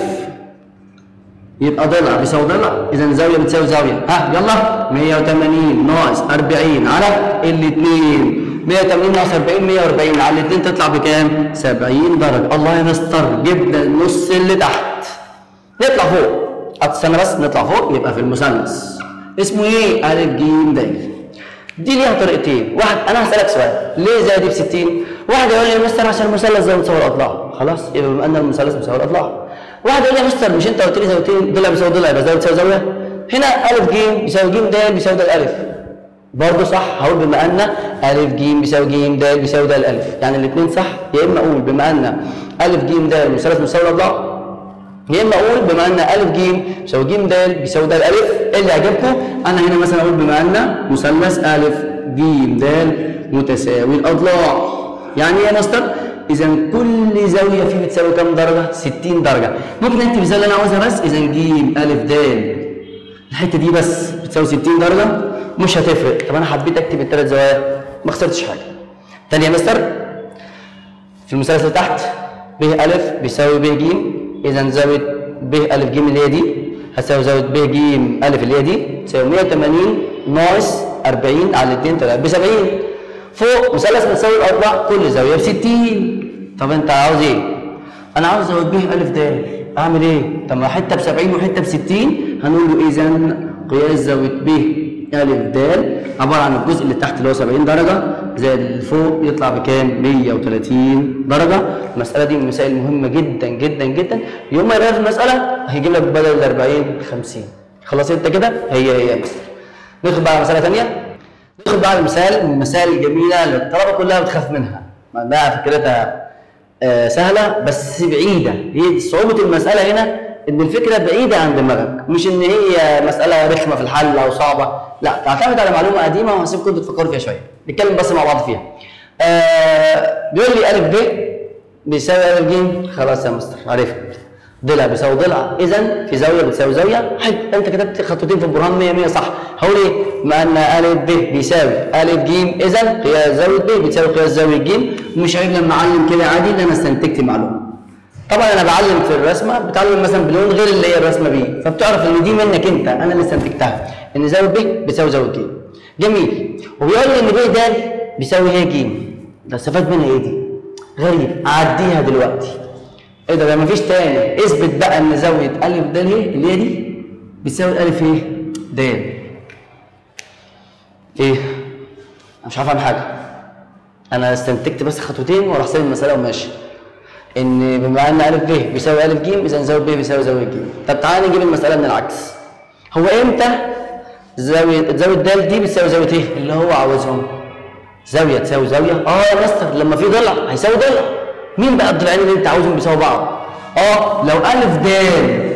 يبقى ضلع بيساوي ضلع اذا زاويه بتساوي زاويه ها يلا 180 ناقص 40 على الاثنين 180 ناقص 40 140 على الاثنين تطلع بكام 70 درجه الله يا مستر جبنا النص اللي تحت نطلع فوق استنى بس نطلع فوق يبقى في المثلث اسمه ايه ا ج د دي ليها طريقتين واحد انا هسالك سؤال ليه زي دي ب 60 واحد يقول لي يا مستر عشان المثلث زي متساوي الاضلاع خلاص يبقى بما ان المثلث مساوي الاضلاع واحد يقول لي يا مستر مش انت قلت لي زاويتين ضلع بيساوي ضلع يبقى زاويه بتساوي زاويه هنا ا ج بيساوي ج د بيساوي د الالف برضه صح هقول بما ان ا ج بيساوي ج د بيساوي د الالف يعني الاثنين صح يا اما اقول بما ان ا ج د المثلث مساوي الاضلاع يا اما اقول بما ان ا ج بيساوي ج د بيساوي د الالف ايه اللي عجبكم انا هنا مثلا اقول بما ان مثلث ا ج د متساوي الاضلاع يعني ايه يا مستر اذا كل زاويه فيه بتساوي كام درجه 60 درجه ممكن اكتب الزاويه اللي انا عاوزها بس اذا ج ا د الحته دي بس بتساوي 60 درجه مش هتفرق طب انا حبيت اكتب الثلاث زوايا ما خسرتش حاجه تاني يا مستر في المثلث اللي تحت ب ا بيساوي ب ج اذا زاويه ب ا ج اللي هي دي هتساوي زاويه ب ج ا اللي هي دي تساوي 180 ناقص 40 على 2 طلع ب 70 فوق مثلث متساوي الاضلاع كل زاويه ب 60 طب انت عاوز ايه؟ انا عاوز زاويه ب ا د اعمل ايه؟ طب ما حته ب 70 وحته ب 60 هنقول له اذا قياس زاويه ب ا د عباره عن الجزء اللي تحت اللي هو 70 درجه زائد اللي فوق يطلع بكام؟ 130 درجه المساله دي من المسائل المهمه جدا جدا جدا يوم ما يغير في المساله هيجيب لك بدل ال 40 50 خلاص انت كده هي هي يا مستر ندخل بقى على مساله ثانيه ندخل بقى على مثال من المسائل الجميله اللي الطلبه كلها بتخاف منها بقى فكرتها آه سهله بس بعيده هي صعوبه المساله هنا ان الفكره بعيده عن دماغك مش ان هي مساله رخمه في الحل او صعبه لا تعتمد على معلومه قديمه وهسيبكم انتوا تفكروا فيها شويه نتكلم بس مع بعض فيها آه بيقول لي ا ب بيساوي ا ج خلاص يا مستر عرفت ضلع بيساوي ضلع اذا في زاويه بتساوي زاويه حلو انت كتبت خطوتين في البرهان 100 100 صح هقول ايه بما ان ا ب بيساوي ا ج اذا قياس زاويه ب بتساوي قياس زاويه ج مش عيب لما اعلم كده عادي ان انا استنتجت معلومه طبعا انا بعلم في الرسمه بتعلم مثلا بلون غير اللي هي الرسمه بيه فبتعرف ان دي منك انت انا اللي استنتجتها ان زاويه ب بتساوي زاويه ج جميل وبيقول لي ان ب د بيساوي هي ج ده استفاد منها ايه دي غريب اعديها دلوقتي ايه ده ده مفيش تاني اثبت بقى ان زاويه ا د هي اللي هي دي بتساوي الف ايه د ايه انا مش عارف اعمل حاجه انا استنتجت بس خطوتين واروح سايب المساله وماشي ان بما ان ا ب بيساوي ا ج اذا زاويه ب بيساوي زاويه ج طب تعالى نجيب المساله من العكس هو امتى زاويه زاويه د دي بتساوي زاويه ايه اللي هو عاوزهم زاويه تساوي زاويه اه يا مستر لما في ضلع هيساوي ضلع مين بقى الضلعين اللي انت عاوزهم بيساوي بعض اه لو ا د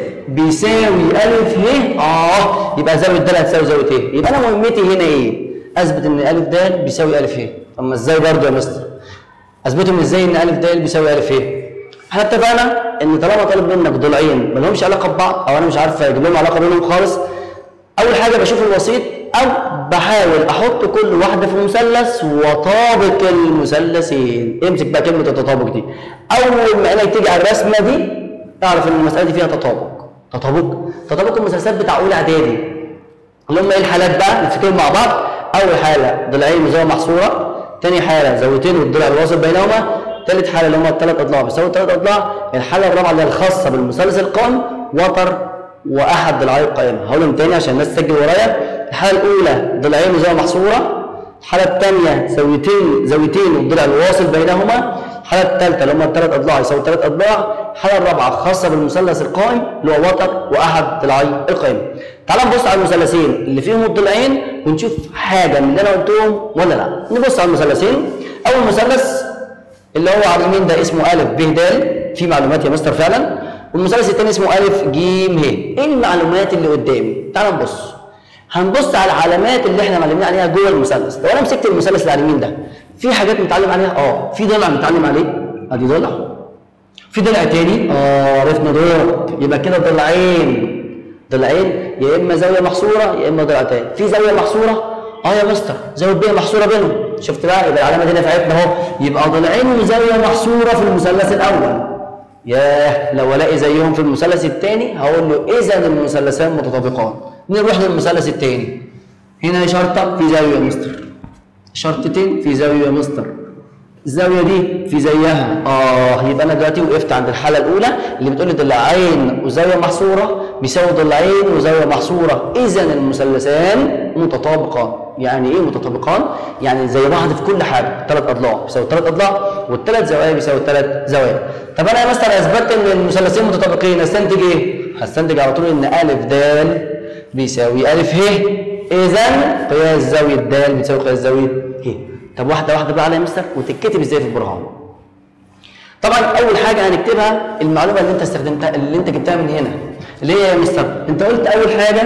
بيساوي ا ه اه يبقى زاويه د هتساوي زاويه ايه يبقى انا مهمتي هنا ايه اثبت ان ا د بيساوي ا ه طب ما ازاي برضه يا مستر اثبتهم ازاي ان ا د بيساوي ا ه احنا اتفقنا ان طالما طالب منك ضلعين ما لهمش علاقه ببعض او انا مش عارف اجيب لهم علاقه بينهم خالص اول حاجه بشوف الوسيط او بحاول احط كل واحده في مثلث واطابق المثلثين امسك بقى كلمه التطابق دي اول ما عينك تيجي على الرسمه دي اعرف ان المساله دي فيها تطابق تطابق تطابق المثلثات بتاع اولى اعدادي اللي هم ايه الحالات بقى نفتكرهم مع بعض اول حاله ضلعين وزاويه محصوره ثاني حاله زاويتين والضلع الواصل بينهما ثالث حاله اللي هم الثلاث اضلاع بيساوي ثلاث اضلاع الحاله الرابعه اللي هي الخاصه بالمثلث القائم وتر واحد ضلعي القائمه هقولهم تاني عشان الناس تسجل ورايا الحاله الاولى ضلعين وزاويه محصوره الحاله الثانيه زاويتين زاويتين والضلع الواصل بينهما الحاله الثالثه اللي هم الثلاث اضلاع يساوي ثلاث اضلاع الحاله الرابعه خاصه بالمثلث القائم اللي هو وتر واحد ضلعي القائمه تعال نبص على المثلثين اللي فيهم الضلعين ونشوف حاجه من اللي انا قلتهم ولا لا نبص على المثلثين اول مثلث اللي هو على اليمين ده اسمه ا ب د في معلومات يا مستر فعلا والمثلث الثاني اسمه ا ج ه ايه المعلومات اللي قدامي تعال نبص هنبص على العلامات اللي احنا معلمين عليها جوه المثلث لو انا مسكت المثلث اللي على اليمين ده في حاجات متعلم عليها اه في ضلع متعلم عليه ادي ضلع في ضلع تاني اه عرفنا دول يبقى كده ضلعين ضلعين يا اما زاويه محصوره يا اما ضلع تاني في زاويه محصوره اه يا مستر زاويه بيه محصوره بينهم شفت بقى يبقى العلامه دي نفعتنا اهو يبقى ضلعين وزاويه محصوره في المثلث الاول ياه لو الاقي زيهم في المثلث الثاني هقول له اذا المثلثان متطابقان نروح للمثلث الثاني هنا شرطه في زاويه يا مستر شرطتين في زاويه يا مستر الزاويه دي في زيها اه يبقى انا دلوقتي وقفت عند الحاله الاولى اللي بتقول لي ضلعين وزاويه محصوره بيساوي ضلعين وزاويه محصوره اذا المثلثان متطابقان يعني ايه متطابقان يعني زي بعض في كل حاجه ثلاث اضلاع بيساوي ثلاث اضلاع والثلاث زوايا بيساوي ثلاث زوايا طب انا مثلا اثبتت ان المثلثين متطابقين استنتج ايه هستنتج على طول ان ا د بيساوي ا ه اذا قياس زاويه د بتساوي قياس زاويه ه طب واحده واحده بقى على يا مستر وتتكتب ازاي في البرهان طبعا اول حاجه هنكتبها المعلومه اللي انت استخدمتها اللي انت جبتها من هنا اللي هي يا مستر انت قلت اول حاجه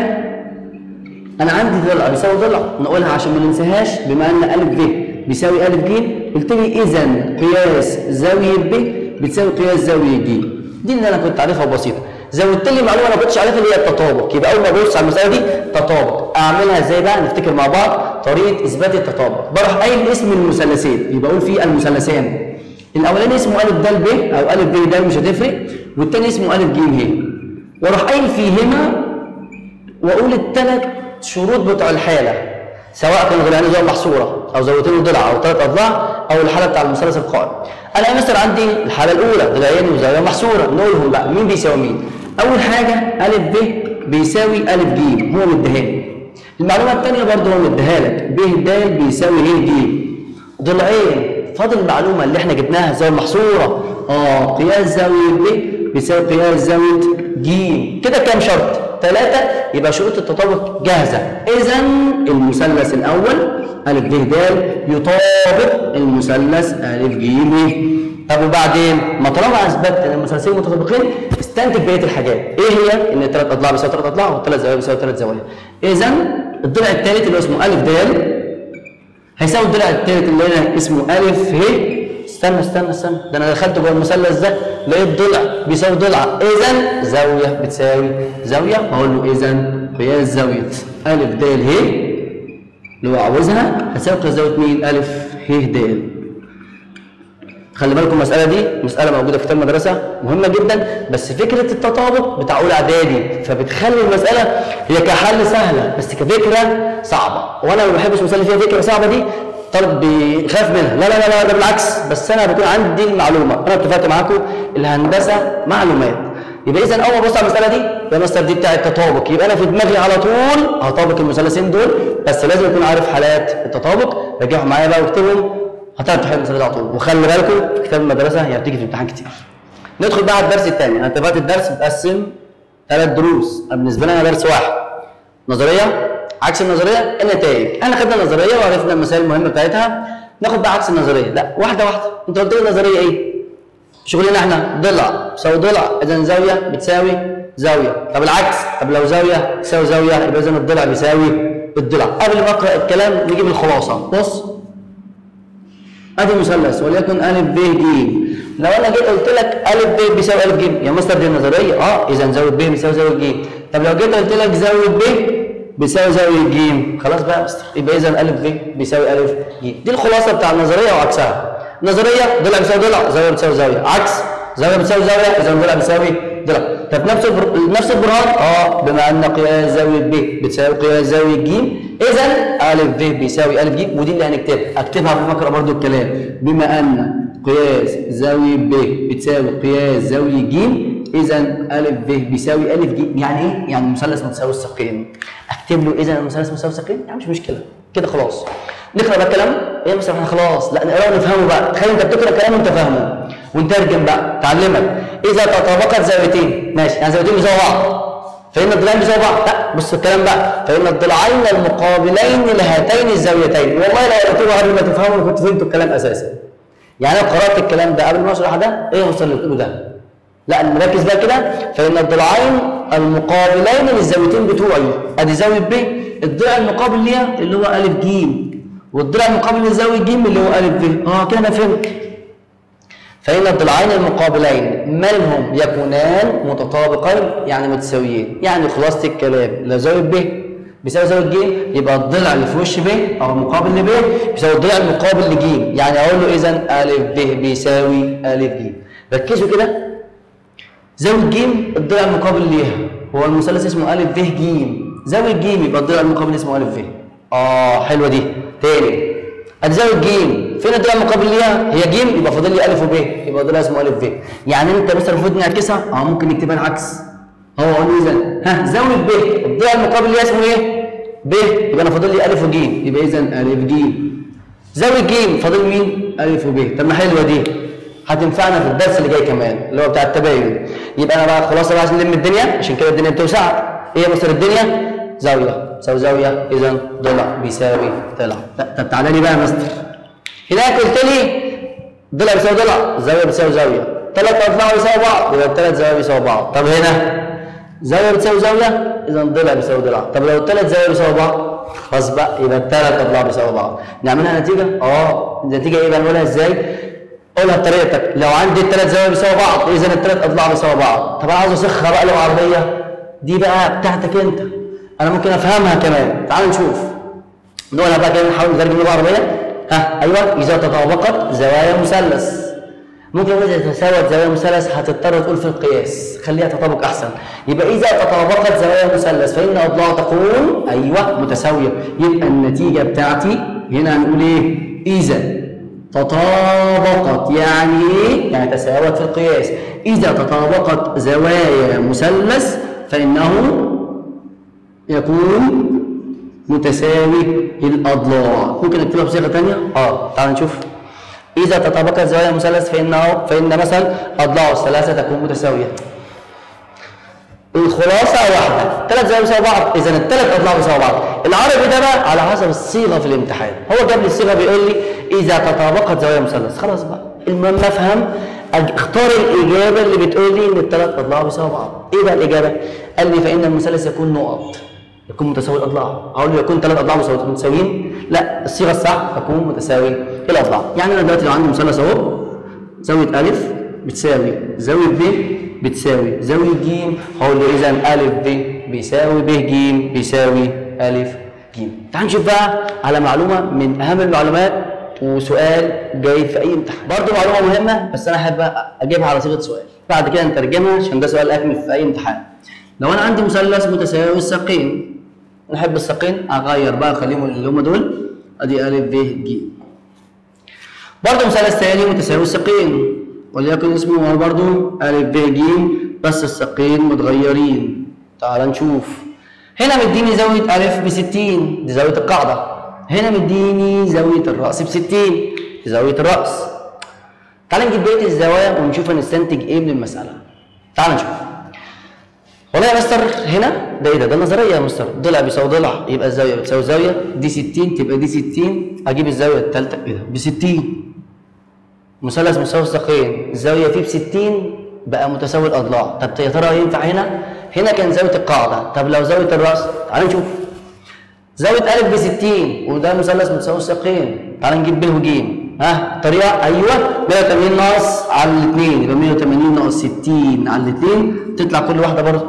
انا عندي ضلع بيساوي ضلع نقولها عشان ما ننساهاش بما ان ا ب بيساوي ا ج قلت لي اذا قياس زاويه ب بتساوي قياس زاويه ج دي اللي انا كنت عارفها بسيطه زودت لي معلومه انا ما كنتش عارفها اللي هي التطابق يبقى اول ما ابص على المساله دي تطابق اعملها ازاي بقى نفتكر مع بعض طريقه اثبات التطابق بروح قايل اسم المثلثين يبقى اقول فيه المثلثان الاولاني اسمه ا د ب او ا ب د مش هتفرق والثاني اسمه ا ج ه واروح قايل فيهما واقول الثلاث شروط بتوع الحاله سواء كانوا ضلعين زاويه محصوره او زاويتين ضلع او ثلاث اضلاع او الحاله بتاع المثلث القائم انا يا مستر عندي الحاله الاولى ضلعين وزاويه محصوره نقولهم بقى مين بيساوي مين اول حاجه ا ب بيساوي ا ج هو مديها لي المعلومه الثانيه برضه هو مديها لك ب د بيساوي ه ج ضلعين فاضل المعلومه اللي احنا جبناها زاويه محصوره اه قياس زاويه ب بيساوي قياس زاويه ج كده كام شرط ثلاثة يبقى شروط التطابق جاهزة إذا المثلث الأول أ ج د يطابق المثلث أ ج ب طب وبعدين ما طالما اثبتت ان المثلثين متطابقين استنتج بقيه الحاجات ايه هي ان الثلاث اضلاع بيساوي ثلاث اضلاع والثلاث زوايا بيساوي ثلاث زوايا اذا الضلع الثالث اللي هو اسمه ا د هيساوي الضلع الثالث اللي هنا اسمه ا ه استنى استنى استنى ده انا دخلت جوه المثلث ده لقيت ضلع بيساوي ضلع اذا زاويه بتساوي زاويه بقول له اذا قياس زاويه ا د ه اللي هو عاوزها هتساوي قياس زاويه مين ا ه د خلي بالكم المساله دي مساله موجوده في كتاب المدرسه مهمه جدا بس فكره التطابق بتاع اولى اعدادي فبتخلي المساله هي كحل سهله بس كفكره صعبه وانا ما بحبش المساله اللي فيها فكره صعبه دي طالب بيخاف منها لا لا لا لا ده بالعكس بس انا بكون عندي المعلومه انا اتفقت معاكم الهندسه معلومات يبقى اذا اول ما ابص على المساله دي يا مستر دي بتاعه التطابق يبقى انا في دماغي على طول هطابق المثلثين دول بس لازم اكون عارف حالات التطابق راجعهم معايا بقى واكتبهم هتعرف تحل المساله دي على طول وخلي بالكم في كتاب المدرسه هي بتيجي في الامتحان كتير ندخل بقى على الدرس الثاني انا اتفقت الدرس متقسم ثلاث دروس بالنسبه لنا درس واحد نظريه عكس النظريه النتائج احنا خدنا النظريه وعرفنا المسائل المهمه بتاعتها ناخد بقى عكس النظريه لا واحده واحده انت قلت لي النظريه ايه شغلنا احنا ضلع تساوي ضلع اذا زاويه بتساوي زاويه طب العكس طب لو زاويه تساوي زاويه يبقى اذا الضلع بيساوي الضلع قبل ما اقرا الكلام نجيب الخلاصه بص ادي مثلث وليكن ا ب ج لو انا جيت قلت لك ا ب بيساوي ا ج يا مستر دي النظريه اه اذا زاويه ب بيساوي زاويه ج طب لو جيت قلت لك زاويه ب بيساوي زاويه ج خلاص بقى يا مستر يبقى اذا ا ب بيساوي ا ج دي الخلاصه بتاع النظريه وعكسها النظريه ضلع بيساوي ضلع زاويه بتساوي زاويه عكس زاويه بتساوي زاويه اذا ضلع بيساوي ضلع طب نفس البر... نفس البرهان اه بما ان قياس زاويه ب بتساوي قياس زاويه ج اذا ا ب بيساوي ا ج ودي اللي هنكتبها اكتبها قبل ما اقرا برضو الكلام بما ان قياس زاويه ب بتساوي قياس زاويه ج اذا ا ب بيساوي ا ج يعني ايه؟ يعني مثلث متساوي الساقين اكتب له اذا المثلث متساوي الساقين يعني مش مشكله كده خلاص نقرا بقى الكلام ايه مثلا احنا خلاص لا نقراه ونفهمه بقى تخيل انت بتقرا كلام وانت فاهمه ونترجم بقى تعلمك اذا تطابقت زاويتين ماشي يعني زاويتين بيساوي بعض فإن الضلعين بيساوي بعض لا بص الكلام بقى فإن الضلعين المقابلين لهاتين الزاويتين والله لو قلتوها قبل ما تفهموا كنت فهمتوا الكلام أساسا يعني أنا قرأت الكلام ده قبل ما أشرح ده إيه وصل اللي بتقوله ده لا نركز بقى كده فإن الضلعين المقابلين للزاويتين بتوعي أدي زاوية ب الضلع المقابل ليها اللي هو أ ج والضلع المقابل لزاوية ج اللي هو أ ب اه كده أنا فهمت فإن الضلعين المقابلين منهم يكونان متطابقين يعني متساويين يعني خلاصة الكلام لو زاوية ب بيساوي زاوية ج يبقى الضلع اللي في وش ب أو المقابل لب بيساوي الضلع المقابل لج يعني أقول له إذا أ ب بيساوي أ ج ركزوا كده زاوية ج الضلع المقابل ليها هو المثلث اسمه أ ب ج زاوية ج يبقى الضلع المقابل اسمه أ ب آه حلوة دي تاني ادي زاويه ج فين الضلع المقابل ليها هي ج يبقى فاضل لي الف وب يبقى ضلع اسمه الف ب يعني انت مثلا المفروض نعكسها اه ممكن نكتبها العكس هو قول اذا ها زاويه ب الضلع المقابل ليها اسمه ايه ب يبقى انا فاضل لي الف وج يبقى اذا الف ج زاويه ج فاضل مين الف وب طب ما حلوه دي هتنفعنا في الدرس اللي جاي كمان اللي هو بتاع التباين يبقى انا بقى خلاص بقى عشان نلم الدنيا عشان كده الدنيا بتوسع ايه يا مستر الدنيا زاويه بيساوي زاويه اذا ضلع بيساوي ضلع طب تعالى لي بقى يا مستر هناك قلت لي ضلع بيساوي ضلع زاويه بتساوي زاويه ثلاث اضلاع بيساوي بعض يبقى الثلاث زوايا بيساوي بعض طب هنا زاويه بتساوي زاويه اذا ضلع بيساوي ضلع طب لو الثلاث زوايا بيساوي بعض خلاص بقى يبقى الثلاث اضلاع بيساوي بعض نعملها نتيجه اه النتيجه ايه بقى نقولها ازاي قولها بطريقتك لو عندي الثلاث زوايا بيساوي بعض اذا الثلاث اضلاع بيساوي بعض طب انا عاوز اسخها بقى لو عربيه دي بقى بتاعتك انت انا ممكن افهمها كمان تعال نشوف نقولها بقى كده نحاول نترجم لغه عربيه ها ايوه اذا تطابقت زوايا مثلث ممكن اذا تساوت زوايا مثلث هتضطر تقول في القياس خليها تطابق احسن يبقى اذا تطابقت زوايا مثلث فان اضلاع تكون ايوه متساويه يبقى النتيجه بتاعتي هنا هنقول ايه اذا تطابقت يعني ايه يعني تساوت في القياس اذا تطابقت زوايا مثلث فانه يكون متساوي الأضلاع ممكن نكتبها بصيغة ثانية؟ اه تعال نشوف إذا تطابقت زوايا مثلث فإنه فإن مثلا أضلاعه الثلاثة تكون متساوية الخلاصة واحدة ثلاث زوايا بيساوي بعض إذا الثلاث أضلاع بيساوي بعض العربي ده بقى على حسب الصيغة في الامتحان هو جاب لي الصيغة بيقول لي إذا تطابقت زوايا مثلث خلاص بقى المهم أفهم اختار الإجابة اللي بتقول لي إن الثلاث أضلاع بيساوي بعض إيه بقى الإجابة؟ قال لي فإن المثلث يكون نقط يكون متساوي الاضلاع اقول له يكون ثلاث اضلاع متساويين لا الصيغه الصح تكون متساوي الاضلاع يعني انا دلوقتي لو عندي مثلث اهو زاويه الف بتساوي زاويه ب بتساوي زاويه ج هقول له اذا الف ب بيساوي ب ج بيساوي الف ج تعال نشوف بقى على معلومه من اهم المعلومات وسؤال جاي في اي امتحان برضه معلومه مهمه بس انا احب اجيبها على صيغه سؤال بعد كده نترجمها عشان ده سؤال اكمل في اي امتحان لو انا عندي مثلث متساوي الساقين نحب الساقين اغير بقى اخليهم اللي هم دول ادي ا ب ج برضه مثلث ثاني متساوي الساقين وليكن اسمه هو برضه ا ب ج بس الساقين متغيرين تعال نشوف هنا مديني زاوية أ ب 60 دي زاوية القاعدة هنا مديني زاوية الرأس ب 60 دي زاوية الرأس تعال نجيب بقية الزوايا ونشوف هنستنتج ايه من المسألة تعال نشوف والله يا مستر هنا ده ايه ده؟ ده نظريه يا مستر ضلع بيساوي ضلع يبقى الزاويه بتساوي زاويه دي 60 تبقى دي 60 اجيب الزاويه الثالثه ايه ده؟ ب 60 مثلث مساوي الساقين الزاويه فيه ب 60 بقى متساوي الاضلاع طب يا ترى ينفع هنا؟ هنا كان زاويه القاعده طب لو زاويه الراس تعال نشوف زاويه ا ب 60 وده مثلث متساوي الساقين تعال نجيب ب وج ها طريقه ايوه 180 ناقص على الاثنين يبقى 180 ناقص 60 على الاثنين تطلع كل واحده برضه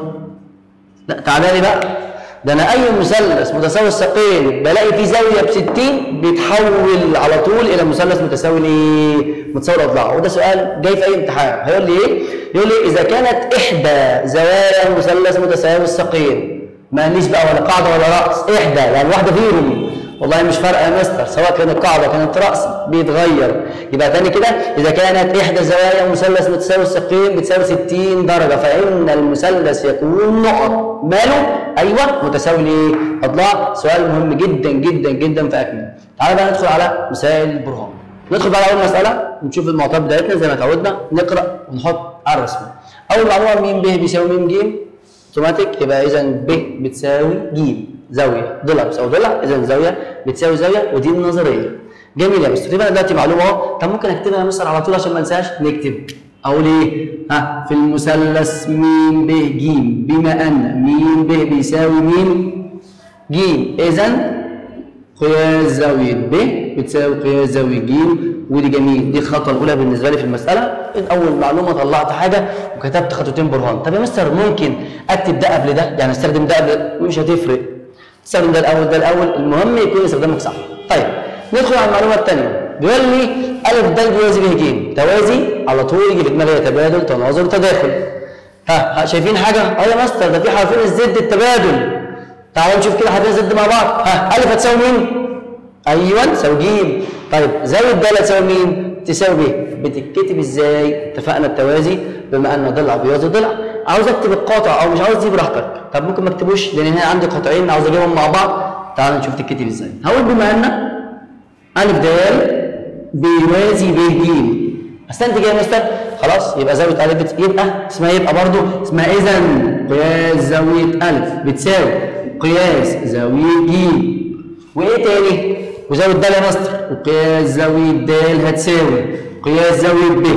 لا تعالى لي بقى ده انا اي مثلث متساوي الساقين بلاقي فيه زاويه ب 60 بيتحول على طول الى مثلث متساوي ايه؟ متساوي الاضلاع وده سؤال جاي في اي امتحان هيقول لي ايه؟ يقول لي اذا كانت احدى زوايا مثلث متساوي الساقين ما قاليش بقى ولا قاعده ولا راس احدى يعني واحده فيهم والله مش فارقه يا مستر سواء كانت قاعده كانت راس بيتغير يبقى تاني كده اذا كانت احدى زوايا مثلث متساوي الساقين بتساوي 60 درجه فان المثلث يكون نقط ماله ايوه متساوي لايه اضلاع سؤال مهم جدا جدا جدا في اكمل تعالى بقى ندخل على مسائل البرهان ندخل بقى على اول مساله نشوف المعطيات بتاعتنا زي ما اتعودنا نقرا ونحط على الرسمه اول معلومه م ب بيساوي م ج اوتوماتيك يبقى اذا ب بتساوي ج زاويه ضلع بتساوي ضلع اذا زاويه بتساوي زاويه ودي النظريه جميل يا مستر يبقى دلوقتي معلومه اهو طب ممكن اكتبها يا مستر على طول عشان ما انساش نكتب اقول ايه ها في المثلث م ب ج بما ان م ب بيساوي م ج اذا قياس زاويه ب بتساوي قياس زاويه ج ودي جميل دي الخطوه الاولى بالنسبه لي في المساله اول معلومه طلعت حاجه وكتبت خطوتين برهان طب يا مستر ممكن اكتب ده قبل ده يعني استخدم ده قبل مش هتفرق استخدم ده الاول ده الاول المهم يكون استخدامك صح طيب ندخل على المعلومه الثانيه بيقول لي الف د بيوازي ب ج توازي على طول يجي في دماغي تبادل تناظر تداخل ها, ها شايفين حاجه اه يا مستر ده في حرفين الزد التبادل تعالوا نشوف كده حرفين الزد مع بعض ها الف هتساوي مين ايوه تساوي ج طيب زاويه د تساوي مين تساوي ب بتتكتب ازاي اتفقنا التوازي بما ان ضلع بيوازي ضلع عاوز اكتب القاطع او مش عاوز دي براحتك طب ممكن ما اكتبوش لان هنا عندي قاطعين عاوز اجيبهم مع بعض تعال نشوف تتكتب ازاي هقول بما ان الف د بيوازي ب ج استنتج يا مستر خلاص يبقى زاويه الف بت... يبقى اسمها يبقى برضو اسمها اذا قياس زاويه الف بتساوي قياس زاويه ج وايه تاني وزاويه د يا مستر وقياس زاويه د هتساوي قياس زاويه ب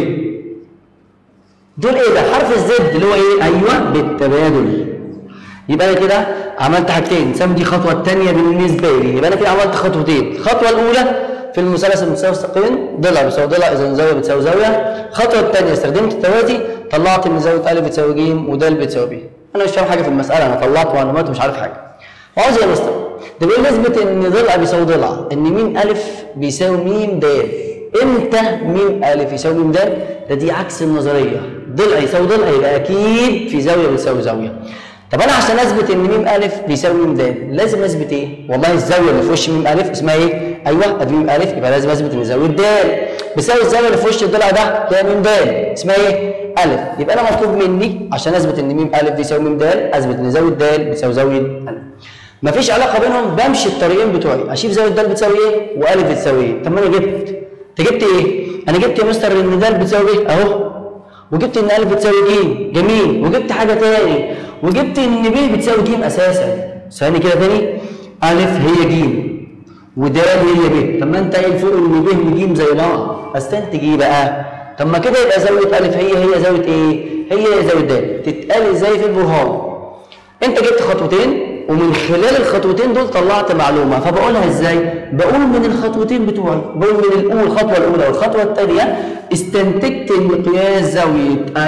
دول ايه ده حرف الزد اللي هو ايه ايوه بالتبادل يبقى انا كده عملت حاجتين سام دي الخطوه الثانيه بالنسبه لي يبقى انا كده عملت خطوتين الخطوه الاولى في المثلث المتساوي الساقين ضلع بيساوي ضلع اذا زاويه بتساوي زاويه الخطوه الثانيه استخدمت التوازي طلعت ان زاويه ا بتساوي ج ود بتساوي ب انا مش فاهم حاجه في المساله انا طلعت معلومات ومش عارف حاجه وعاوز يا مستر ده بيقول نثبت ان ضلع بيساوي ضلع ان م ا بيساوي م د امتى م ا يساوي م د ده دي عكس النظريه ضلع يساوي ضلع يبقى اكيد في زاويه بتساوي زاويه طب انا عشان اثبت ان م ا بيساوي م د لازم اثبت ايه والله الزاويه اللي في وش م ا اسمها ايه ايوه ادي م ا يبقى لازم اثبت ان زاويه د بساوي الزاويه اللي في وش الضلع ده هي م د اسمها ايه ا يبقى انا مطلوب مني عشان اثبت ان م ا بيساوي م د اثبت ان زاويه د بتساوي زاويه ا مفيش علاقه بينهم بمشي الطريقين بتوعي اشوف زاويه د بتساوي ايه والف بتساوي ايه طب ما انا جبت انت جبت ايه انا جبت يا مستر ان د بتساوي ايه اهو وجبت ان ا بتساوي ج جميل وجبت حاجه تاني وجبت ان ب بتساوي ج اساسا ثاني كده تاني ا هي ج ود هي ب طب ما انت قايل فوق ان ب وج زي بعض استنتج ايه بقى طب ما كده يبقى زاويه ا هي هي زاويه ايه هي هي زاويه د تتقال ازاي في البرهان انت جبت خطوتين ومن خلال الخطوتين دول طلعت معلومه فبقولها ازاي بقول من الخطوتين بتوعي بقول من الاول الخطوه الاولى والخطوه الثانيه استنتجت ان قياس زاويه ا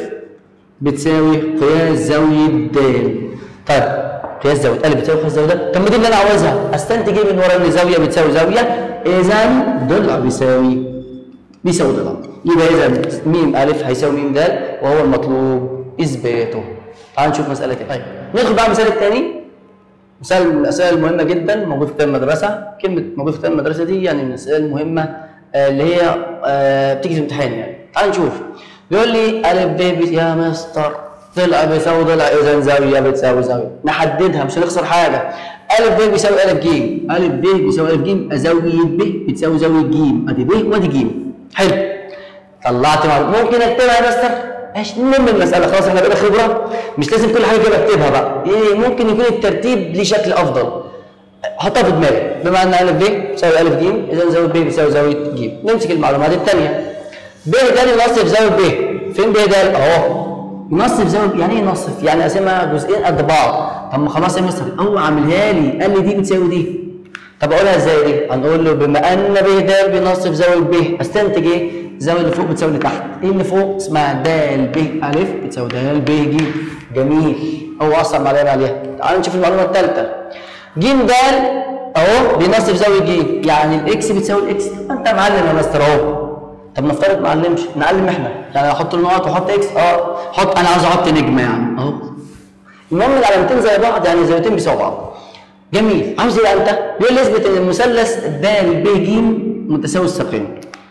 بتساوي قياس زاويه د طيب قياس زاويه ا بتساوي قياس زاويه د طب ما دي اللي انا عاوزها استنتج ايه من ورا ان زاويه بتساوي زاويه اذا ضلع بيساوي بيساوي ضلع يبقى اذا م ا هيساوي م د وهو المطلوب اثباته تعال نشوف مساله تانية طيب ندخل بقى المثال الثاني مثال من الاسئله المهمه جدا موجود في كتاب المدرسه كلمه موجود في كتاب المدرسه دي يعني من الاسئله المهمه آه اللي هي آه بتيجي في الامتحان يعني تعال نشوف بيقول لي ا ب يا مستر ضلع بيساوي ضلع اذا زاويه بتساوي زاويه نحددها مش هنخسر حاجه ا ب بيساوي ا ج ا ب بيساوي ا ج زاويه ب بتساوي زاويه ج ادي ب وادي ج حلو طلعت معلومه ممكن اكتبها يا مستر ماشي نلم المساله خلاص احنا بقينا خبره مش لازم كل حاجه كده اكتبها بقى إيه ممكن يكون الترتيب ليه شكل افضل حطها في دماغك بما ان ا ب بيساوي ا ج اذا زاويه ب بيساوي زاويه ج نمسك المعلومات الثانيه ب د الاصل في زاويه ب فين ب د اهو ينصف زاويه يعني ايه ينصف؟ يعني اقسمها جزئين قد بعض طب ما خلاص يا مستر هو عاملها لي قال لي دي بتساوي دي طب اقولها ازاي دي؟ هنقول له بما ان ب د بينصف زاويه ب استنتج ايه؟ الزاويه اللي فوق بتساوي اللي تحت ايه اللي فوق؟ اسمها د ب ا بتساوي د ب ج جميل هو اصلا معلومه عليها تعالوا نشوف المعلومه الثالثه ج د اهو بينصف زاويه ج يعني الاكس بتساوي الاكس طب انت معلم يا مستر اهو طب نفترض ما علمش نعلم احنا يعني احط النقط واحط اكس اه حط انا عاوز احط نجمه يعني اهو المهم العلامتين زي بعض يعني الزاويتين بيساوي بعض جميل عاوز ايه انت بيقول لي اثبت ان المثلث د ب ج متساوي الساقين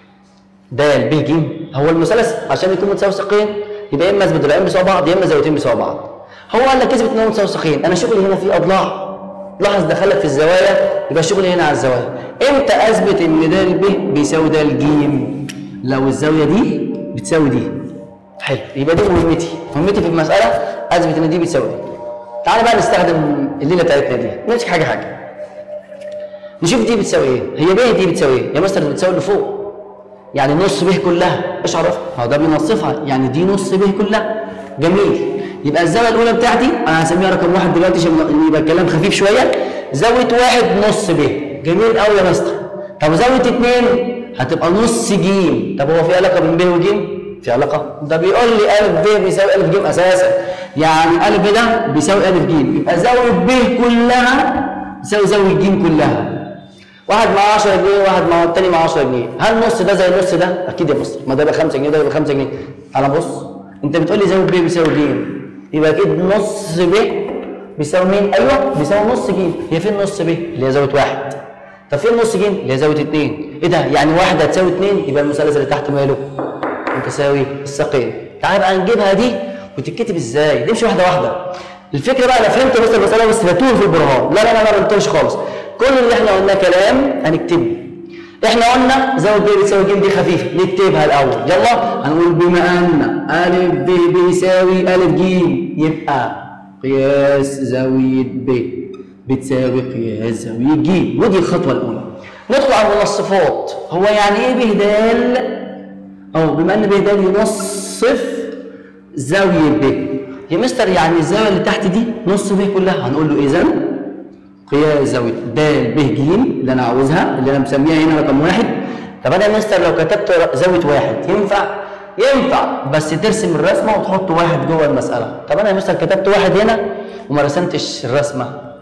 د ب ج هو المثلث عشان يكون متساوي الساقين يبقى يا اما اثبت ضلعين بيساوي بعض يا اما زاويتين بيساوي بعض هو قال لك اثبت ان هو متساوي الساقين انا شغلي هنا في اضلاع لاحظ دخلك في الزوايا يبقى شغلي هنا على الزوايا امتى اثبت ان د ب بيساوي د ج لو الزاويه دي بتساوي دي حلو يبقى دي مهمتي مهمتي في المساله اثبت ان دي بتساوي دي تعالى بقى نستخدم الليله بتاعتنا دي نمسك حاجه حاجه نشوف دي بتساوي ايه هي ب دي بتساوي ايه يا مستر دي بتساوي اللي فوق يعني نص ب كلها ايش عرفها هو ده بينصفها يعني دي نص ب كلها جميل يبقى الزاويه الاولى بتاعتي انا هسميها رقم واحد دلوقتي عشان يبقى الكلام خفيف شويه زاويه واحد نص ب جميل قوي يا مستر طب زاويه اثنين هتبقى نص ج طب هو في علاقه بين ب وج في علاقه ده بيقول لي ا ب بيساوي ا ج اساسا يعني ا ب ده بيساوي ا ج يبقى زاويه ب كلها تساوي زاويه ج كلها واحد معاه 10 جنيه وواحد معاه التاني معاه 10 جنيه هل النص ده زي النص ده اكيد يا مصر ما ده يبقى 5 جنيه ده يبقى 5 جنيه تعالى بص انت بتقول لي زاويه ب بيساوي ج يبقى اكيد نص ب بيساوي مين ايوه بيساوي نص ج هي فين نص ب اللي هي زاويه واحد طب فين نص ج اللي هي زاويه 2 ايه ده يعني واحد هتساوي 2 يبقى المثلث اللي تحت ماله متساوي الساقين تعالى بقى نجيبها دي وتتكتب ازاي نمشي واحده واحده الفكره بقى انا فهمت بس المساله بس بتوه في البرهان لا لا لا ما بنتوهش خالص كل اللي احنا قلناه كلام هنكتبه احنا قلنا زاويه ب بتساوي ج دي خفيفه نكتبها الاول يلا هنقول بما ان ا ب بيساوي ا ج يبقى قياس زاويه ب بتساوي قياس زاويه ج ودي الخطوه الاولى ندخل على المنصفات هو يعني ايه ب د او بما ان ب د ينصف زاويه ب يا مستر يعني الزاويه اللي تحت دي نص ب كلها هنقول له اذا قياس زاويه د ب ج اللي انا عاوزها اللي انا مسميها هنا رقم واحد طب انا يا مستر لو كتبت زاويه واحد ينفع؟ ينفع بس ترسم الرسمه وتحط واحد جوه المساله طب انا يا مستر كتبت واحد هنا وما رسمتش الرسمه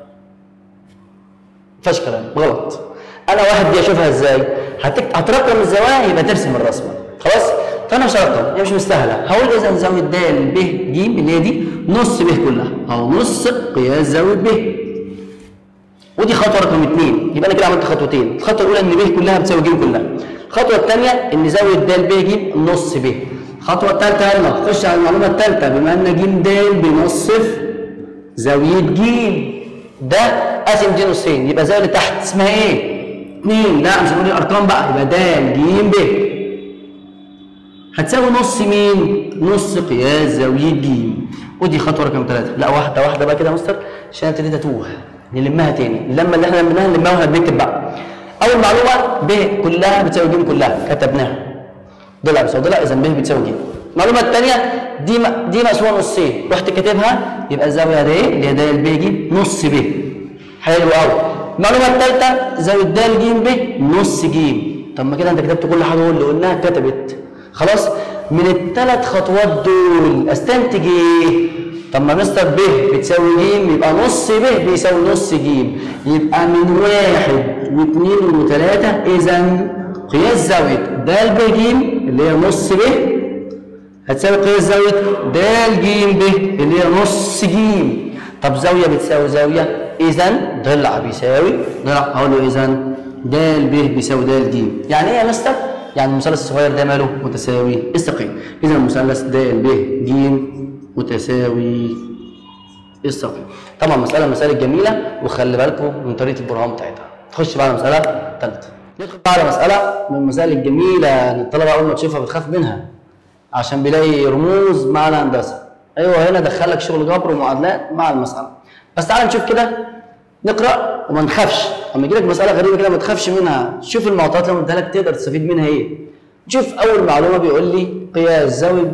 فاش كلام غلط انا واحد دي اشوفها ازاي؟ هتك... هترقم الزوايا يبقى ترسم الرسمه خلاص؟ فانا مش هرقم هي مش مستاهله هقول اذا زاويه د ب ج اللي هي دي نص ب كلها او نص قياس زاويه ب ودي خطوه رقم اثنين يبقى انا كده عملت خطوتين الخطوه الاولى ان ب كلها بتساوي ج كلها الخطوه الثانيه ان زاويه د ب ج نص ب الخطوه الثالثه يلا خش على المعلومه الثالثه بما ان ج د بينصف زاويه ج ده قاسم دي نصين يبقى الزاويه اللي تحت اسمها ايه؟ 2 لا مش هنقول الارقام بقى يبقى د ج ب هتساوي نص مين؟ نص قياس زاويه ج ودي خطوه رقم ثلاثه لا واحده واحده بقى كده يا مستر عشان ابتديت اتوه نلمها تاني اللمه اللي احنا لميناها نلمها واحنا بنكتب بقى اول معلومه ب كلها بتساوي ج كلها كتبناها ضلع بيساوي ضلع اذا ب بتساوي ج المعلومه الثانيه دي م... دي مقسومه نصين رحت كاتبها يبقى الزاويه د اللي هي د ب ج نص ب حلو قوي المعلومه الثالثه زاويه د ج ب نص ج طب ما كده انت كتبت كل حاجه اللي قلناها اتكتبت خلاص من الثلاث خطوات دول استنتج ايه طب ما مستر ب بتساوي ج يبقى نص ب بيساوي نص ج يبقى من واحد واثنين وثلاثة إذا قياس زاوية د ب ج اللي هي نص ب هتساوي قياس زاوية د ج ب اللي هي نص ج طب زاوية بتساوي زاوية إذا ضلع بيساوي ضلع أقول له إذا د ب بيساوي د ج يعني إيه يا مستر؟ يعني المثلث الصغير ده ماله متساوي الساقين إذا المثلث د ب ج متساوي الساقين طبعا مسألة مسألة جميلة وخلي بالكم من طريقة البرهان بتاعتها نخش بقى على مسألة ثالثة ندخل بقى على مسألة من المسائل الجميلة اللي الطلبة أول ما تشوفها بتخاف منها عشان بيلاقي رموز مع الهندسة أيوه هنا دخلك شغل جبر ومعادلات مع المسألة بس تعال نشوف كده نقرأ وما نخافش اما يجي لك مسألة غريبة كده ما تخافش منها شوف المعطيات اللي اديها لك تقدر تستفيد منها ايه شوف أول معلومة بيقول لي قياس زاوية ب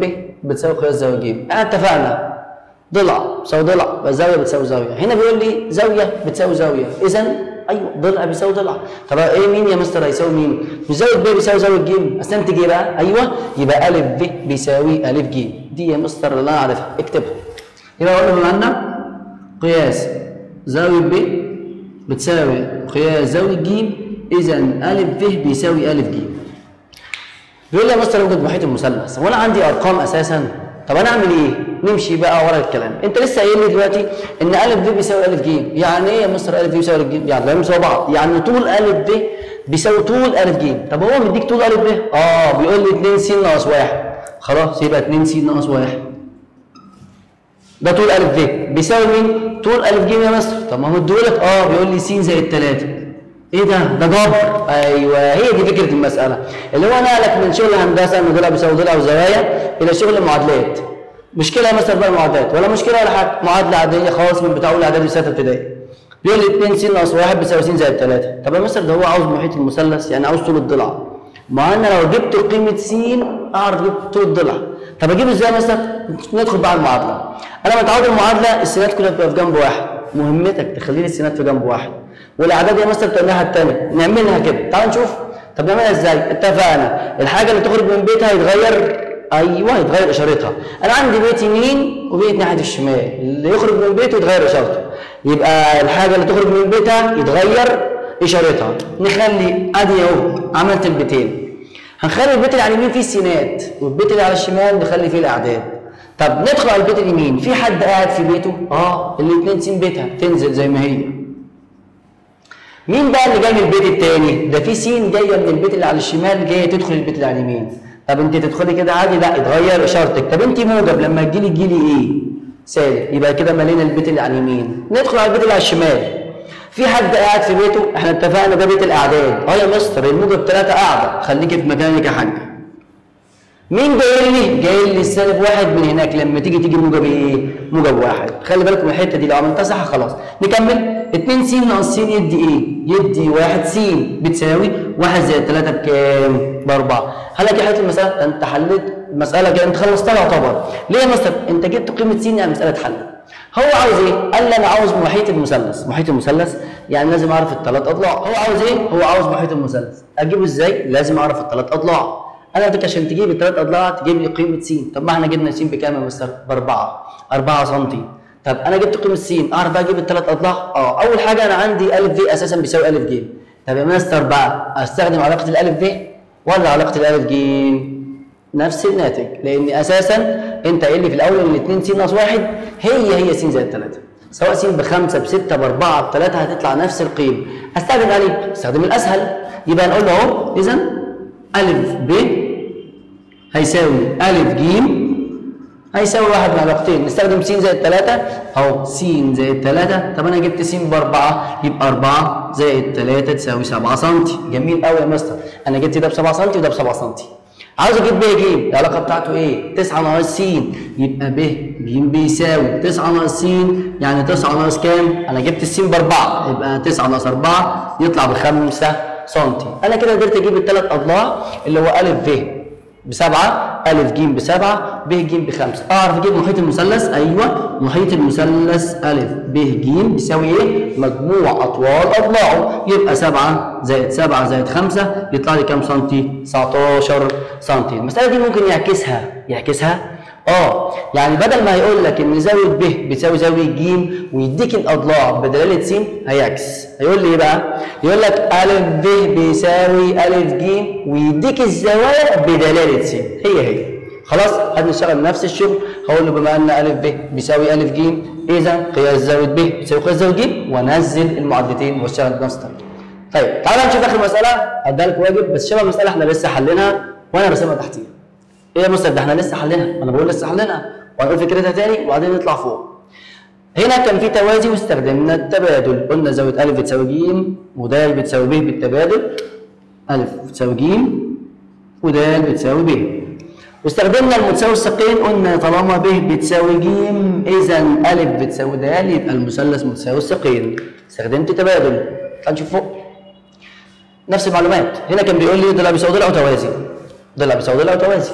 بتساوي قياس زاويه ج احنا اتفقنا ضلع بتساوي ضلع يبقى زاويه بتساوي زاويه هنا بيقول لي زاويه بتساوي زاويه اذا ايوه ضلع بيساوي ضلع طب ايه مين يا مستر هيساوي مين مش زاويه ب بيساوي زاويه ج استنتج ايه بقى ايوه يبقى ا ب بيساوي ا ج دي يا مستر اللي انا عارفها اكتبها يبقى اقول له عندنا قياس زاويه ب بتساوي قياس زاويه ج اذا ا ب بيساوي ا ج بيقول لي يا مستر اوجد محيط المثلث وانا عندي ارقام اساسا طب انا اعمل ايه؟ نمشي بقى ورا الكلام انت لسه قايل لي دلوقتي ان ا ب بيساوي ا ج يعني ايه يا مستر ا ب بيساوي ا ج يعني لا بيساوي بعض يعني طول ا ب بيساوي طول ا ج طب هو مديك طول ا ب اه بيقول لي 2 س ناقص 1 خلاص يبقى 2 س ناقص 1 ده طول ا ب بيساوي مين؟ طول ا ج يا مستر طب ما هو اديهولك اه بيقول لي س زائد 3 ايه ده؟ ده جبر ايوه هي دي فكره المساله اللي هو نقلك من شغل هندسه ان ضلع بيساوي ضلع وزوايا الى شغل معادلات مشكله يا مستر بقى المعادلات ولا مشكله ولا حاجه معادله عاديه خالص من بتاع اولى اعدادي وسته ابتدائي بيقول لي 2 س ناقص 1 بيساوي س زائد 3 طب يا مستر ده هو عاوز محيط المثلث يعني عاوز طول الضلع ما انا لو جبت قيمه س اعرف اجيب طول الضلع طب اجيبه ازاي يا مستر؟ ندخل بقى المعادله انا متعود المعادله السينات كلها بتبقى في جنب واحد مهمتك تخلي لي السينات في جنب واحد والاعداد يا مستر بتبقى الناحيه الثانيه نعملها كده تعال نشوف طب نعملها ازاي اتفقنا الحاجه اللي تخرج من بيتها يتغير ايوه يتغير اشارتها انا عندي بيت يمين وبيت ناحيه الشمال اللي يخرج من بيته يتغير اشارته يبقى الحاجه اللي تخرج من بيتها يتغير اشارتها نخلي ادي اهو عملت البيتين هنخلي البيت اللي على اليمين فيه السينات والبيت اللي على الشمال نخلي فيه الاعداد طب ندخل على البيت اليمين في حد قاعد في بيته اه الاثنين سين بيتها تنزل زي ما هي مين بقى اللي جاي من البيت التاني؟ ده في سين جايه من البيت اللي على الشمال جايه تدخل البيت اللي على اليمين. طب انت تدخلي كده عادي؟ لا اتغير اشارتك، طب انت موجب لما تجيلي تجيلي ايه؟ سالب، يبقى كده مالينا البيت اللي على اليمين. ندخل على البيت اللي على الشمال. في حد قاعد في بيته؟ احنا اتفقنا ده بيت الاعداد. اه يا مستر الموجب ثلاثه قاعده، خليكي في مكانك يا حاجه. مين جاي لي؟ جاي لي السالب واحد من هناك لما تيجي تيجي موجب ايه؟ موجب واحد، خلي بالك من الحته دي لو عملتها صح خلاص، نكمل 2 س ناقص س يدي ايه؟ يدي 1 س بتساوي 1 زائد 3 بكام؟ ب 4 هل لك حلت المساله؟ ده انت حليت المساله كده انت خلصتها يعتبر، ليه يا مستر؟ انت جبت قيمه س يعني المساله اتحلت. هو عاوز ايه؟ قال لي انا عاوز محيط المثلث، محيط المثلث يعني لازم اعرف الثلاث اضلاع، هو عاوز ايه؟ هو عاوز محيط المثلث، اجيبه ازاي؟ لازم اعرف الثلاث اضلاع. انا بدك عشان تجيب الثلاث اضلاع تجيب لي قيمه س طب ما احنا جبنا س بكام يا مستر باربعه 4 سم طب انا جبت قيمه س اعرف بقى اجيب الثلاث اضلاع اه اول حاجه انا عندي ا في اساسا بيساوي ا ج طب يا مستر بقى استخدم علاقه الالف ب ولا علاقه الالف ج نفس الناتج لان اساسا انت قايل لي في الاول ان 2 س ناقص 1 هي هي س زائد 3 سواء س بخمسه بسته باربعه بثلاثه هتطلع نفس القيمه استخدم انهي؟ استخدم الاسهل يبقى نقول له اهو اذا أ ب هيساوي أ ج هيساوي واحد من علاقتين نستخدم س زائد 3 اهو س زائد 3 طب انا جبت س باربعه يبقى 4 زائد 3 تساوي 7 سم جميل قوي يا مستر انا جبت ده ب 7 سم وده ب 7 سم عاوز اجيب ب ج العلاقه بتاعته ايه 9 ناقص س يبقى ب ج بيساوي 9 ناقص س يعني 9 ناقص كام انا جبت الس باربعه يبقى 9 ناقص 4 يطلع ب 5 سم انا كده قدرت اجيب الثلاث اضلاع اللي هو ا ف بسبعة أ ج بسبعة ب ج بخمسة أعرف أجيب محيط المثلث أيوه محيط المثلث أ ب ج بيساوي إيه؟ مجموع أطوال أضلاعه يبقى سبعة زائد سبعة زائد خمسة يطلع لي كام سنتي؟ 19 سنتي المسألة دي ممكن يعكسها يعكسها اه يعني بدل ما هيقول لك ان زاويه ب بتساوي زاويه ج ويديك الاضلاع بدلاله س هيعكس هيقول لي ايه بقى يقول لك ا ب بيساوي ا ج ويديك الزوايا بدلاله س هي هي خلاص هنشتغل نفس الشغل هقول له بما ان ا ب بيساوي ا ج اذا قياس زاويه ب بيساوي قياس زاويه ج وانزل المعادلتين واشتغل بنفس الطريقه طيب تعالى نشوف اخر مساله اديها لك واجب بس شبه المساله احنا لسه حلينها وانا راسمها تحتيها ايه يا مستر ده احنا لسه حلينها انا بقول لسه حلينها وهنقول فكرتها تاني وبعدين نطلع فوق هنا كان في توازي واستخدمنا التبادل قلنا زاويه ا بتساوي ج وده بتساوي ب بالتبادل ا بتساوي ج وده بتساوي ب واستخدمنا المتساوي الساقين قلنا طالما ب بتساوي ج اذا ا بتساوي د يبقى المثلث متساوي الساقين استخدمت تبادل هنشوف فوق نفس المعلومات هنا كان بيقول لي ضلع بيساوي ضلع وتوازي ضلع بيساوي ضلع وتوازي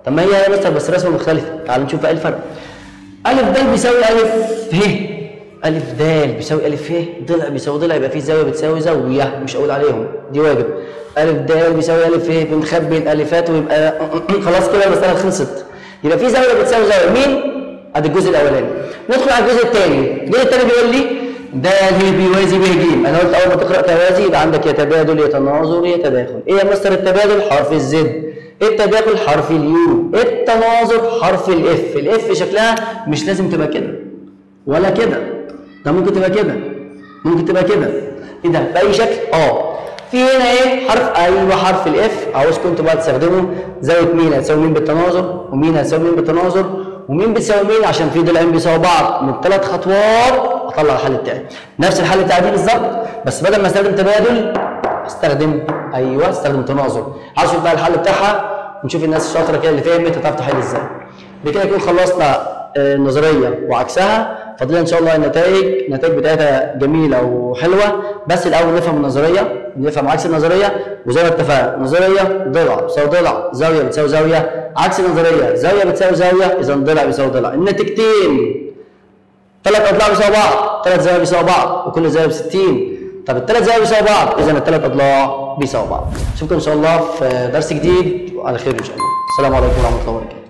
طب ما هي يا مستر بس رسمه مختلفه تعال نشوف بقى إيه الفرق الف د بيساوي الف ه الف د بيساوي الف ه ضلع بيساوي ضلع يبقى في زاويه بتساوي زاويه مش هقول عليهم دي واجب الف د بيساوي الف ه بنخبي الالفات ويبقى خلاص كده المساله خلصت يبقى في زاويه بتساوي زاويه مين ادي الجزء الاولاني ندخل على الجزء الثاني الجزء الثاني بيقول لي د ه بيوازي ب ج انا قلت اول ما تقرا توازي يبقى عندك يا تبادل يا تناظر يا تداخل ايه يا مستر التبادل حرف الزد التداخل حرف اليو التناظر حرف الاف الاف شكلها مش لازم تبقى كده ولا كده ده ممكن تبقى كده ممكن تبقى كده ايه ده باي شكل اه في هنا ايه حرف ايوه حرف الاف عاوزكم انتوا بقى تستخدموا زاويه مين هتساوي مين بالتناظر ومين هتساوي مين بالتناظر ومين بتساوي مين عشان في ضلعين بيساووا بعض من ثلاث خطوات اطلع الحل بتاعي نفس الحل بتاعي دي بالظبط بس بدل ما استخدم تبادل استخدم ايوه استخدم تناظر عايز اشوف بقى الحل بتاعها ونشوف الناس الشاطره كده اللي فهمت هتعرف تحل ازاي بكده نكون خلصنا النظريه وعكسها فاضل ان شاء الله النتائج النتائج بتاعتها جميله وحلوه بس الاول نفهم النظريه نفهم عكس النظريه وزي ما اتفقنا نظريه ضلع بتساوي ضلع زاويه بتساوي زاويه عكس النظريه زاويه بتساوي زاويه اذا ضلع بيساوي ضلع النتيجتين ثلاث اضلاع بيساوي بعض ثلاث زوايا بيساوي بعض وكل زاويه ب 60 طب الثلاث زوايا بيساوي بعض اذا الثلاث اضلاع بيساوي بعض اشوفكم ان شاء الله في درس جديد وعلى خير ان شاء الله السلام عليكم ورحمه الله وبركاته